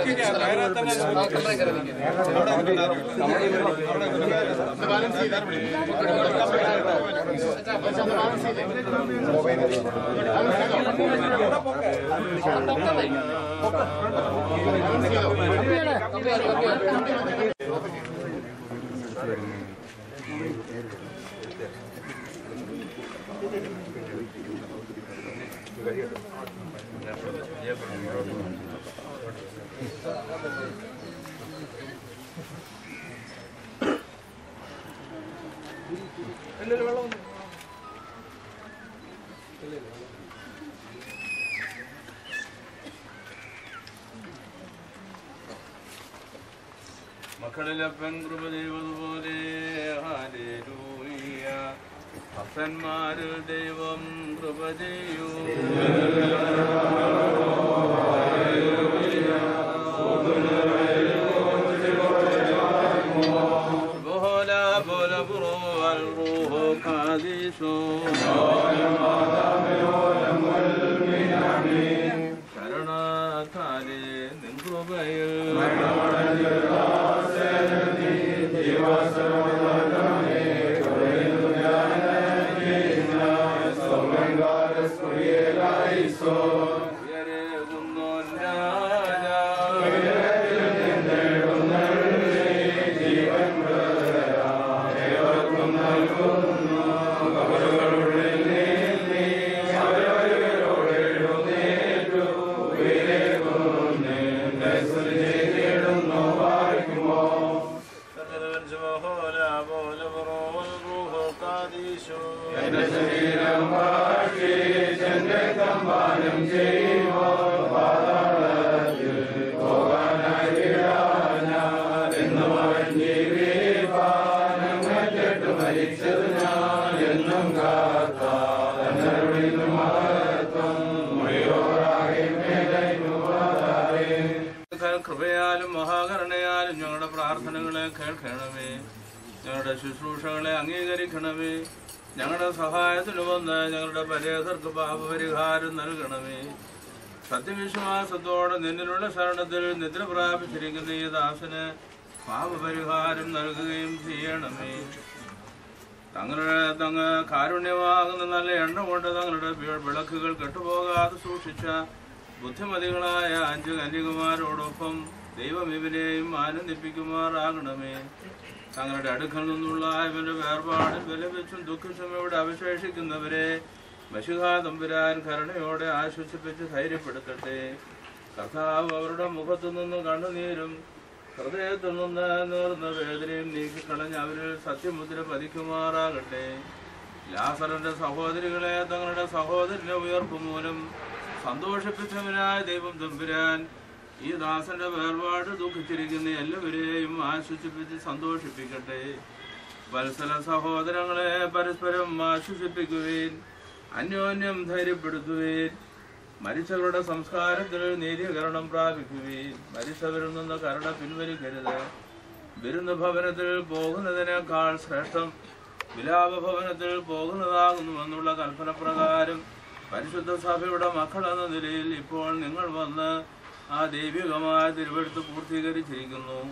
ഒന്ന് ബാലൻസ് ചെയ്തേ ഒന്ന് ബാലൻസ് ചെയ്തേ മക്കളിലപ്പൻ കൃപ ചെയ്തതുപോലെ ഹാലേലൂയ ഭക്തന്മാരിൽ ദൈവം കൃപ ചെയ്യൂ ബോല ബോല ബുറോ അൽ റൂഹോ ഖാദിസോ ശരണാഥാലേ നിൻ കൃപയിൽ കൃപയാലും മഹാകരുണയാലും ഞങ്ങളുടെ പ്രാർത്ഥനകളെ കേൾക്കണമേ ഞങ്ങളുടെ ശുശ്രൂഷകളെ അംഗീകരിക്കണമേ ഞങ്ങളുടെ സഹായത്തിന് വന്ന് ഞങ്ങളുടെ പരേതർക്ക് പാപപരിഹാരം നൽകണമേ സത്യവിശ്വാസത്തോടെ നിന്നിലുള്ള ശരണത്തിൽ നിദ്ര പ്രാപിച്ചിരിക്കുന്ന ഈ ദാസന് പാപപരിഹാരം നൽകുകയും ചെയ്യണമേ തങ്ങളുടെ തങ്ങ കാരുണ്യമാകുന്ന നല്ല എണ്ണ കൊണ്ട് തങ്ങളുടെ വി- വിളക്കുകൾ കെട്ടുപോകാതെ സൂക്ഷിച്ച ബുദ്ധിമതികളായ അഞ്ച് കന്യകുമാരോടൊപ്പം ദൈവം ഇവരെയും ആനന്ദിപ്പിക്കുമാറാകണമേ തങ്ങളുടെ അടുക്കൽ നിന്നുള്ള ഇവന്റെ വേർപാടിൽ വിലപിച്ചും ദുഃഖിച്ചും ഇവിടെ അവശേഷിക്കുന്നവരെ മഷികാ തമ്പുരാൻ കരുണയോടെ ആശ്വസിപ്പിച്ച് ധൈര്യപ്പെടുത്തട്ടെ കർത്താവ് അവരുടെ മുഖത്തു നിന്ന് കണ്ണുനീരും ഹൃദയത്തിൽ നിന്ന് നേർന്ന വേദനയും നീക്കിക്കളഞ്ഞ് അവരിൽ സത്യമുദ്ര പതിക്കുമാറാകട്ടെ ലാസറിന്റെ സഹോദരികളെ തങ്ങളുടെ സഹോദരന്റെ ഉയർപ്പ് മൂലം സന്തോഷിപ്പിച്ചവനായ ദൈവം തമ്പുരാൻ ഈ ദാസന്റെ വേർപാട് ദുഃഖിച്ചിരിക്കുന്ന എല്ലാവരെയും ആശ്വസിപ്പിച്ച് സന്തോഷിപ്പിക്കട്ടെ വത്സല സഹോദരങ്ങളെ പരസ്പരം ആശ്വസിപ്പിക്കുവേൻ അന്യോന്യം ധൈര്യപ്പെടുത്തുവേൻ മരിച്ചവരുടെ സംസ്കാരത്തിൽ നീതീകരണം പ്രാപിക്കുകയും മരിച്ചവരിൽ നിന്ന് കരുണ പിൻവലിക്കരുത് വിരുന്ന് ഭവനത്തിൽ പോകുന്നതിനേക്കാൾ ശ്രേഷ്ഠം വിലാപ ഭവനത്തിൽ പോകുന്നതാകുന്നുവെന്നുള്ള കൽപ്പന പ്രകാരം പരിശുദ്ധ സഭയുടെ മക്കൾ എന്ന നിലയിൽ ഇപ്പോൾ നിങ്ങൾ വന്ന് ആ ദൈവികമായ തിരുവെടുത്ത് പൂർത്തീകരിച്ചിരിക്കുന്നു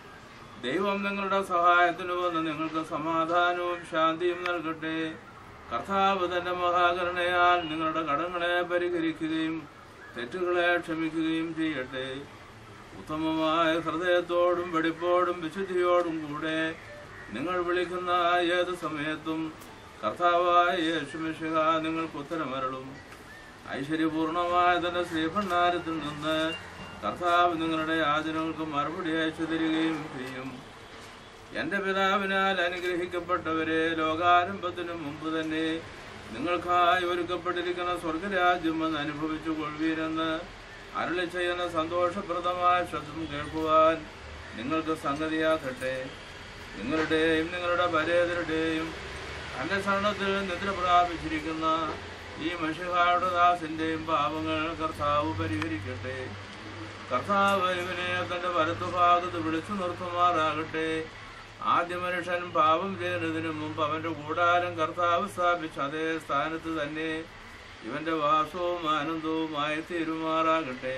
ദൈവം നിങ്ങളുടെ സഹായത്തിന് വന്ന് നിങ്ങൾക്ക് സമാധാനവും ശാന്തിയും നൽകട്ടെ കർത്താവ് തന്റെ മഹാകരുണയാൽ നിങ്ങളുടെ കടങ്ങളെ പരിഹരിക്കുകയും തെറ്റുകളെ ക്ഷമിക്കുകയും ചെയ്യട്ടെ ഉത്തമമായ ഹൃദയത്തോടും വെടിപ്പോടും വിശുദ്ധിയോടും കൂടെ നിങ്ങൾ വിളിക്കുന്ന ഏത് സമയത്തും കർത്താവായ യേശുമിശിഹ നിങ്ങൾക്ക് ഉത്തരമരളും ഐശ്വര്യപൂർണമായ തന്റെ ശ്രീഭണ്ഡാരത്തിൽ നിന്ന് കർത്താവ് നിങ്ങളുടെ യാചനകൾക്ക് മറുപടി അയച്ചു തരികയും ചെയ്യും എന്റെ പിതാവിനാൽ അനുഗ്രഹിക്കപ്പെട്ടവരെ ലോകാരംഭത്തിനു മുമ്പ് തന്നെ നിങ്ങൾക്കായി ഒരുക്കപ്പെട്ടിരിക്കുന്ന സ്വർഗരാജ്യം എന്ന് അനുഭവിച്ചു കൊള്ളുവീരെന്ന് അരളി ചെയ്യുന്ന സന്തോഷപ്രദമായ ശബ്ദം കേൾക്കുവാൻ നിങ്ങൾക്ക് സംഗതിയാക്കട്ടെ നിങ്ങളുടെയും നിങ്ങളുടെ പരേതരുടെയും തന്റെ ശരണത്തിൽ നിദ്ര പ്രാപിച്ചിരിക്കുന്ന ഈ മഷിഹായുടെ ദാസിന്റെയും പാപങ്ങൾ കർത്താവ് പരിഹരിക്കട്ടെ കർത്താവ് ഇവനെ തന്റെ വലത്തുഭാഗത്ത് വിളിച്ചു നിർത്തുമാറാകട്ടെ ആദ്യ മനുഷ്യൻ പാപം ചെയ്യുന്നതിന് മുമ്പ് അവന്റെ കൂടാരം കർത്താവ് സ്ഥാപിച്ച അതേ സ്ഥാനത്ത് തന്നെ ഇവന്റെ വാസവും ആനന്ദവുമായി തീരുമാറാകട്ടെ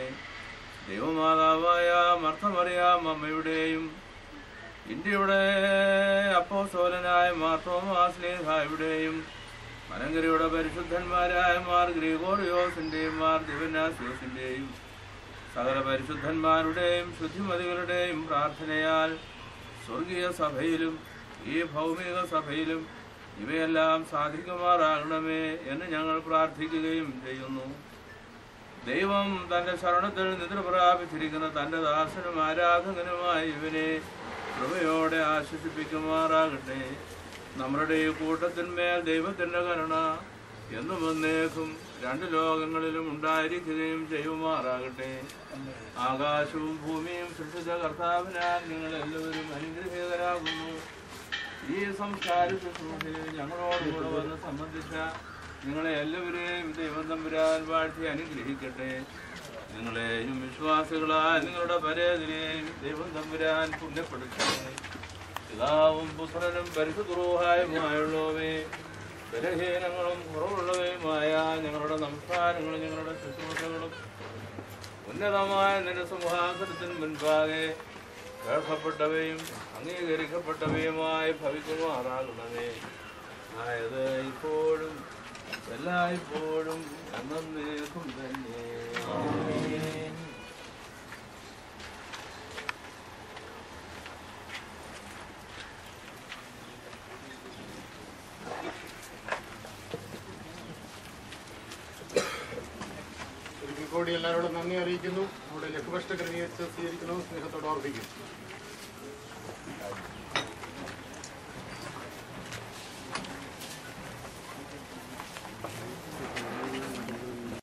ദൈവമാതാവായ മർത്തമറിയാം അമ്മയുടെയും ഇന്ത്യയുടെ അപ്പോസോലനായ മാർത്തോമാസ്ലേഹായുടെയും മലങ്കരയുടെ പരിശുദ്ധന്മാരായ മാർ ഗ്രിഗോറിയോസിന്റെയും മാർ ദിവനാസിയോസിന്റെയും സകല പരിശുദ്ധന്മാരുടെയും ശുദ്ധിമതികളുടെയും പ്രാർത്ഥനയാൽ സ്വർഗീയ സഭയിലും ഈ ഭൗമിക സഭയിലും ഇവയെല്ലാം സാധിക്കുമാറാകണമേ എന്ന് ഞങ്ങൾ പ്രാർത്ഥിക്കുകയും ചെയ്യുന്നു ദൈവം തന്റെ ശരണത്തിൽ നിദ്ര പ്രാപിച്ചിരിക്കുന്ന തന്റെ ദാസനും ആരാധകനുമായ ഇവനെ കൃപയോടെ ആശ്വസിപ്പിക്കുമാറാകട്ടെ നമ്മുടെ ഈ കൂട്ടത്തിന്മേൽ ദൈവത്തിന്റെ കരുണ എന്നും എന്നേക്കും രണ്ട് ലോകങ്ങളിലും ഉണ്ടായിരിക്കുകയും ചെയ്യുമാറാകട്ടെ ആകാശവും ഭൂമിയും സൃഷ്ടിച്ച കർത്താവിനാൽ നിങ്ങൾ എല്ലാവരും അനുഗ്രഹീതരാകുന്നു ഈ സംസ്കാര ശുശ്രൂഷയിൽ ഞങ്ങളോടുകൂടെ വന്ന് സംബന്ധിച്ച നിങ്ങളെ എല്ലാവരെയും ദൈവം തമ്പുരാൻ വാഴ്ത്തി അനുഗ്രഹിക്കട്ടെ നിങ്ങളെയും വിശ്വാസികളാൽ നിങ്ങളുടെ പരേതിനെയും ദൈവം തമ്പുരാൻ പുണ്യപ്പെടുത്തണമേ പിതാവും പുത്രനും പരിശുദ്രോഹായുമായുള്ളവേ ബലഹീനങ്ങളും കുറവുള്ളവയുമായ ഞങ്ങളുടെ നമസ്കാരങ്ങളും ഞങ്ങളുടെ ശുശ്രൂഷകളും ഉന്നതമായ നിന്റെ സിംഹാസനത്തിന് മുൻപാകെ കേൾക്കപ്പെട്ടവയും അംഗീകരിക്കപ്പെട്ടവയുമായി ഭവിക്കുമാറാകണമേ ആയത് ഇപ്പോഴും എല്ലായ്പ്പോഴും എന്നേക്കും തന്നെ ഒരിക്കൽ കൂടി എല്ലാവരോടും നന്ദി അറിയിക്കുന്നു നമ്മുടെ ലഘുഭഷ്ട ക്രമീകരിച്ച് സ്വീകരിക്കണമെന്ന് സ്നേഹത്തോടെ ഓർപ്പിക്കുന്നു